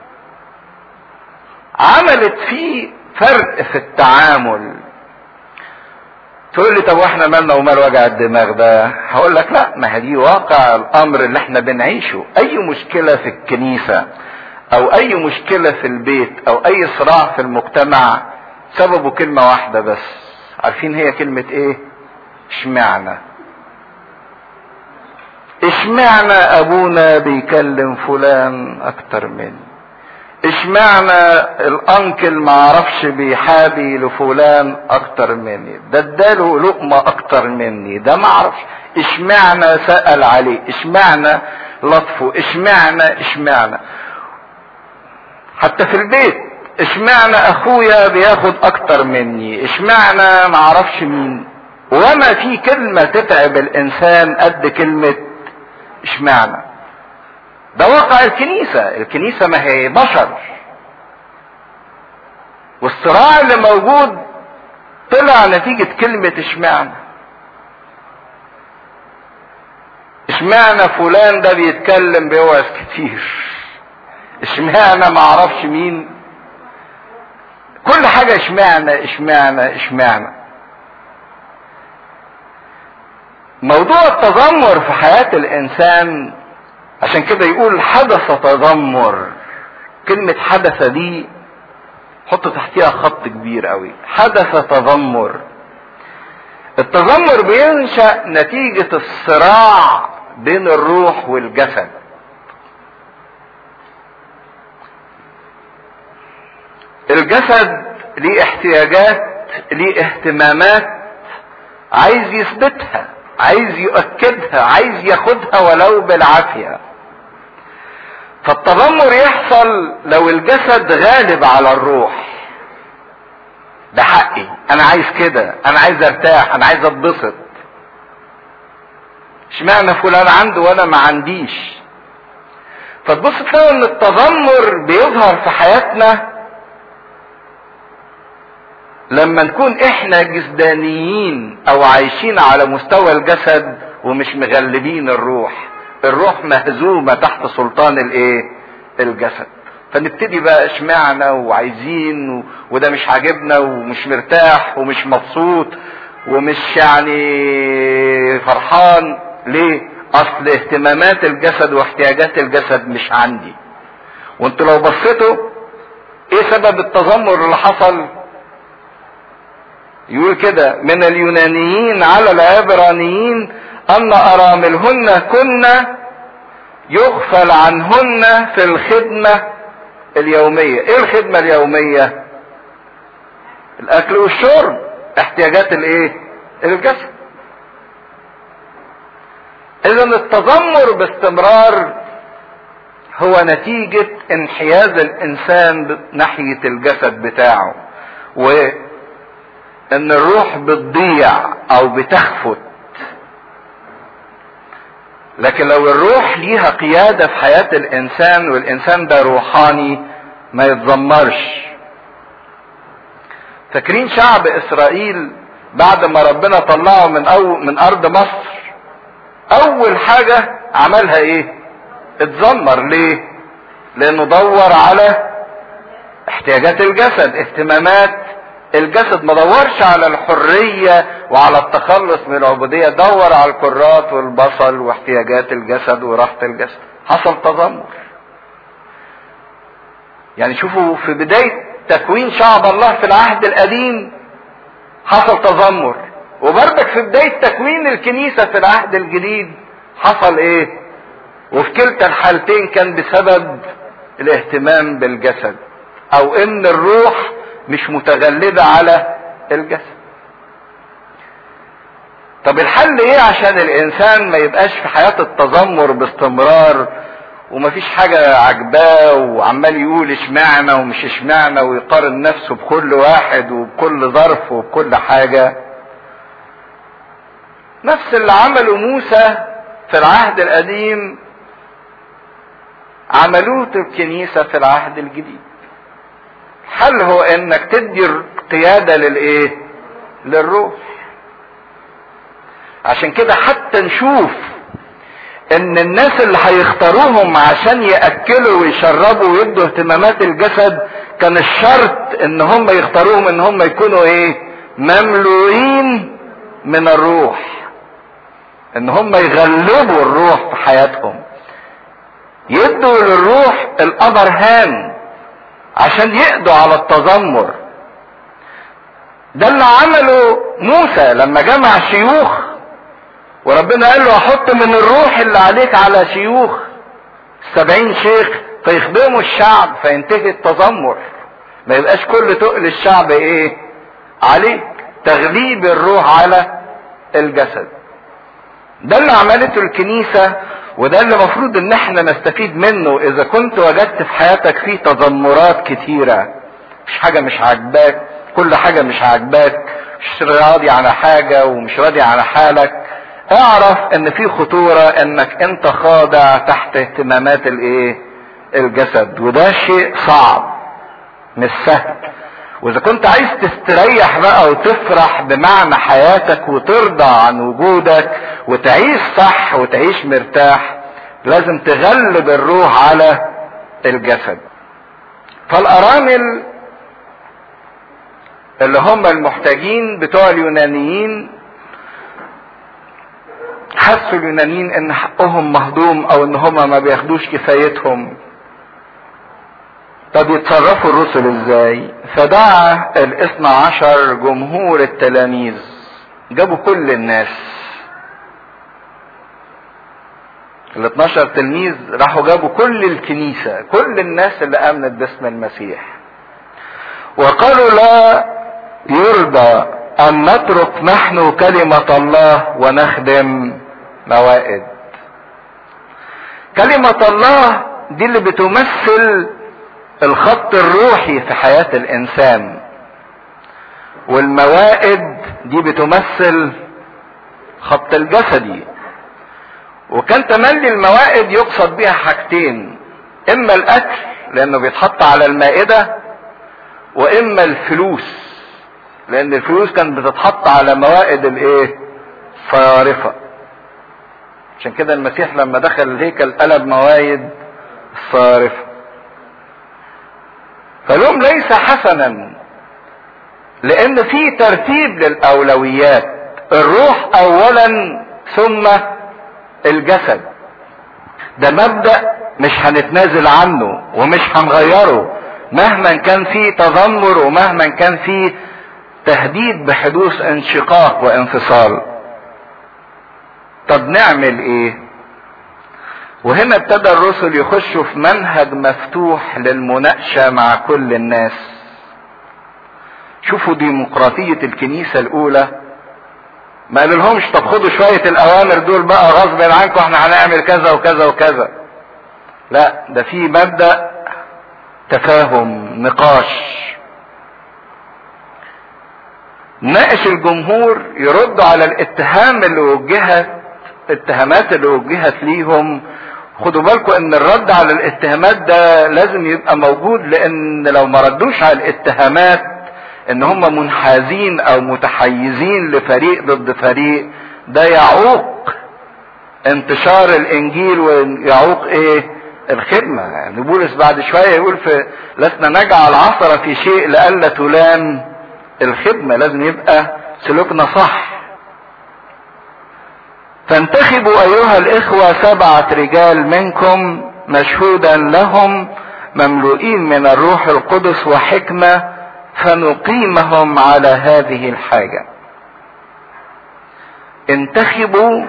عملت فيه فرق في التعامل تقول لي طب واحنا مالنا ومال وجع الدماغ ده هقول لك لا ما هي دي واقع الامر اللي احنا بنعيشه اي مشكلة في الكنيسة او اي مشكلة في البيت او اي صراع في المجتمع سببه كلمة واحدة بس عارفين هي كلمة ايه اشمعنى اشمعنى ابونا بيكلم فلان اكتر مني اشمعنى الانكل ما عرفش بيحابي لفلان اكتر مني ده اداله لقمة اكتر مني ده ما عرفش اشمعنى سأل عليه اشمعنى لطفه اشمعنى اشمعنى حتى في البيت اشمعنى اخويا بياخد اكتر مني اشمعنى ما عرفش مين وما في كلمة تتعب الانسان قد كلمة اشمعنى ده واقع الكنيسة الكنيسة ما هي بشر والصراع اللي موجود طلع نتيجة كلمة اشمعنى اشمعنى فلان ده بيتكلم بيوعظ كتير اشمعنى ما اعرفش مين كل حاجة اشمعنى اشمعنى اشمعنى موضوع التذمر في حياة الانسان عشان كده يقول حدث تذمر كلمة حدث دي حط تحتيها خط كبير قوي حدث تذمر التذمر بينشأ نتيجة الصراع بين الروح والجسد الجسد ليه احتياجات ليه اهتمامات عايز يثبتها عايز يؤكدها عايز ياخدها ولو بالعافيه فالتذمر يحصل لو الجسد غالب على الروح ده حقي انا عايز كده انا عايز ارتاح انا عايز اتبسط اشمعنى فلان عنده وانا ما عنديش فتبص تلاقي ان التذمر بيظهر في حياتنا لما نكون احنا جسدانيين او عايشين على مستوى الجسد ومش مغلبين الروح الروح مهزومة تحت سلطان الايه الجسد فنبتدي بقى اشمعنا وعايزين و... وده مش عاجبنا ومش مرتاح ومش مبسوط ومش يعني فرحان ليه اصل اهتمامات الجسد واحتياجات الجسد مش عندي وانتوا لو بصيتوا ايه سبب التذمر اللي حصل يقول كده من اليونانيين على العبرانيين ان اراملهن كن يغفل عنهن في الخدمة اليومية ايه الخدمة اليومية الاكل والشرب احتياجات الايه الجسد اذا التذمر باستمرار هو نتيجة انحياز الانسان ناحية الجسد بتاعه وان الروح بتضيع او بتخفت لكن لو الروح ليها قيادة في حياة الانسان والانسان ده روحاني ما يتذمرش فاكرين شعب اسرائيل بعد ما ربنا طلعه من أو من ارض مصر اول حاجة عملها ايه اتذمر ليه لانه دور على احتياجات الجسد اهتمامات الجسد ما دورش على الحرية وعلى التخلص من العبودية دور على الكرات والبصل واحتياجات الجسد وراحة الجسد حصل تذمر يعني شوفوا في بداية تكوين شعب الله في العهد القديم حصل تذمر وبرضك في بداية تكوين الكنيسة في العهد الجديد حصل ايه وفي كلتا الحالتين كان بسبب الاهتمام بالجسد او ان الروح مش متغلبة على الجسد طب الحل ايه عشان الانسان ما يبقاش في حياة التذمر باستمرار ومفيش حاجة عجباه وعمال يقول اشمعنى ومش اشمعنى ويقارن نفسه بكل واحد وبكل ظرف وبكل حاجة نفس اللي عمله موسى في العهد القديم عملوه الكنيسة في العهد الجديد الحل هو انك تدي قيادة للايه للروح عشان كده حتى نشوف ان الناس اللي هيختاروهم عشان ياكلوا ويشربوا ويدوا اهتمامات الجسد كان الشرط ان هم يختاروهم ان هم يكونوا ايه مملوئين من الروح ان هم يغلبوا الروح في حياتهم يدوا للروح الابر هان عشان يقضوا على التذمر ده اللي عمله موسى لما جمع شيوخ وربنا قال له احط من الروح اللي عليك على شيوخ سبعين شيخ فيخدموا الشعب فينتهي التذمر ما يبقاش كل تقل الشعب ايه عليك تغليب الروح على الجسد ده اللي عملته الكنيسة وده اللي المفروض ان احنا نستفيد منه اذا كنت وجدت في حياتك فيه تذمرات كتيرة مش حاجة مش عاجباك كل حاجة مش عاجباك مش راضي على حاجة ومش راضي على حالك اعرف ان في خطورة انك انت خاضع تحت اهتمامات الايه الجسد وده شيء صعب مش سهل واذا كنت عايز تستريح بقى وتفرح بمعنى حياتك وترضى عن وجودك وتعيش صح وتعيش مرتاح لازم تغلب الروح على الجسد فالارامل اللي هم المحتاجين بتوع اليونانيين حسوا اليونانيين ان حقهم مهضوم او ان هم ما بياخدوش كفايتهم طب يتصرفوا الرسل ازاي فدعا الاثنى عشر جمهور التلاميذ جابوا كل الناس ال 12 تلميذ راحوا جابوا كل الكنيسة كل الناس اللي امنت باسم المسيح وقالوا لا يرضى ان نترك نحن كلمة الله ونخدم موائد كلمة الله دي اللي بتمثل الخط الروحي في حياة الانسان والموائد دي بتمثل خط الجسدي وكان تملي الموائد يقصد بها حاجتين اما الاكل لانه بيتحط على المائدة واما الفلوس لان الفلوس كانت بتتحط على موائد الايه صارفة عشان كده المسيح لما دخل الهيكل قلب موايد صارفة فلهم ليس حسنا لان في ترتيب للاولويات الروح اولا ثم الجسد ده مبدأ مش هنتنازل عنه ومش هنغيره مهما كان فيه تذمر ومهما كان فيه تهديد بحدوث انشقاق وانفصال طب نعمل ايه وهنا ابتدى الرسل يخشوا في منهج مفتوح للمناقشة مع كل الناس شوفوا ديمقراطية الكنيسة الأولى ما قالولهمش طب خدوا شوية الأوامر دول بقى غصب عنكم احنا هنعمل كذا وكذا وكذا لا ده في مبدأ تفاهم نقاش ناقش الجمهور يردوا على الاتهام اللي وجهت الاتهامات اللي وجهت ليهم خدوا بالكم ان الرد على الاتهامات ده لازم يبقى موجود لان لو ما ردوش على الاتهامات ان هم منحازين او متحيزين لفريق ضد فريق ده يعوق انتشار الانجيل ويعوق ايه الخدمة يعني بولس بعد شوية يقول في لسنا نجعل عثرة في شيء لئلا تلام الخدمة لازم يبقى سلوكنا صح فانتخبوا ايها الاخوة سبعة رجال منكم مشهودا لهم مملوئين من الروح القدس وحكمة فنقيمهم على هذه الحاجة انتخبوا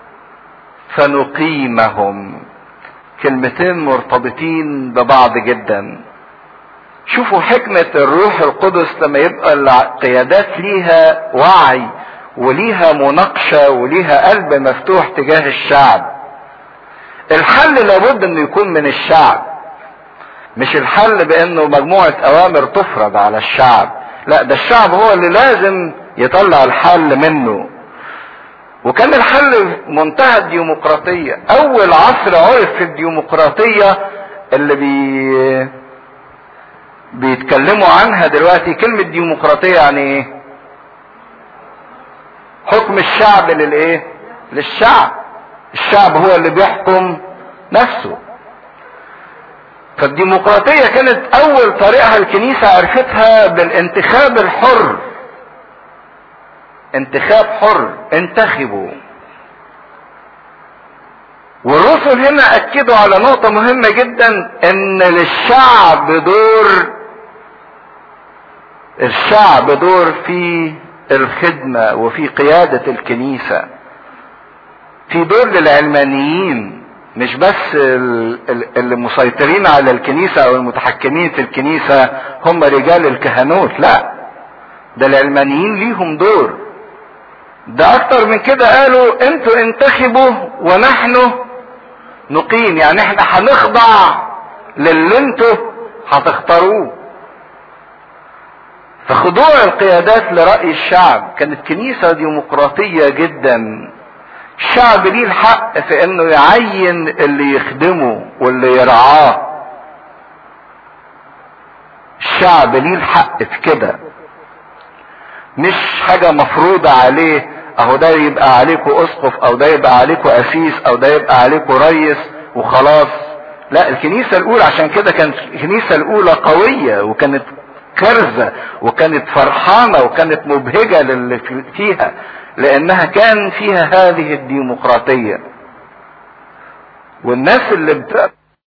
فنقيمهم كلمتين مرتبطين ببعض جدا شوفوا حكمة الروح القدس لما يبقى القيادات ليها وعي وليها مناقشة وليها قلب مفتوح تجاه الشعب الحل لابد انه يكون من الشعب مش الحل بانه مجموعة اوامر تفرض على الشعب لا ده الشعب هو اللي لازم يطلع الحل منه وكان الحل منتهى الديمقراطية اول عصر عرف في الديمقراطية اللي بي بيتكلموا عنها دلوقتي كلمة ديمقراطية يعني ايه حكم الشعب للايه للشعب الشعب هو اللي بيحكم نفسه فالديمقراطية كانت اول طريقة الكنيسة عرفتها بالانتخاب الحر انتخاب حر انتخبوا والرسل هنا اكدوا على نقطة مهمة جدا ان للشعب دور الشعب دور في الخدمة وفي قيادة الكنيسة في دور للعلمانيين مش بس اللي مسيطرين على الكنيسة او المتحكمين في الكنيسة هم رجال الكهنوت لا ده العلمانيين ليهم دور ده اكتر من كده قالوا انتوا انتخبوا ونحن نقيم يعني احنا هنخضع للي انتوا هتختاروه فخضوع القيادات لرأي الشعب كانت كنيسة ديمقراطية جدا الشعب ليه الحق في انه يعين اللي يخدمه واللي يرعاه الشعب ليه الحق في كده مش حاجة مفروضة عليه اهو ده يبقى عليكوا اسقف او ده يبقى عليكوا اسيس او ده يبقى عليكوا ريس وخلاص لا الكنيسة الاولى عشان كده كانت الكنيسة الاولى قوية وكانت كرزة وكانت فرحانة وكانت مبهجة للي فيها لانها كان فيها هذه الديمقراطية والناس اللي بت...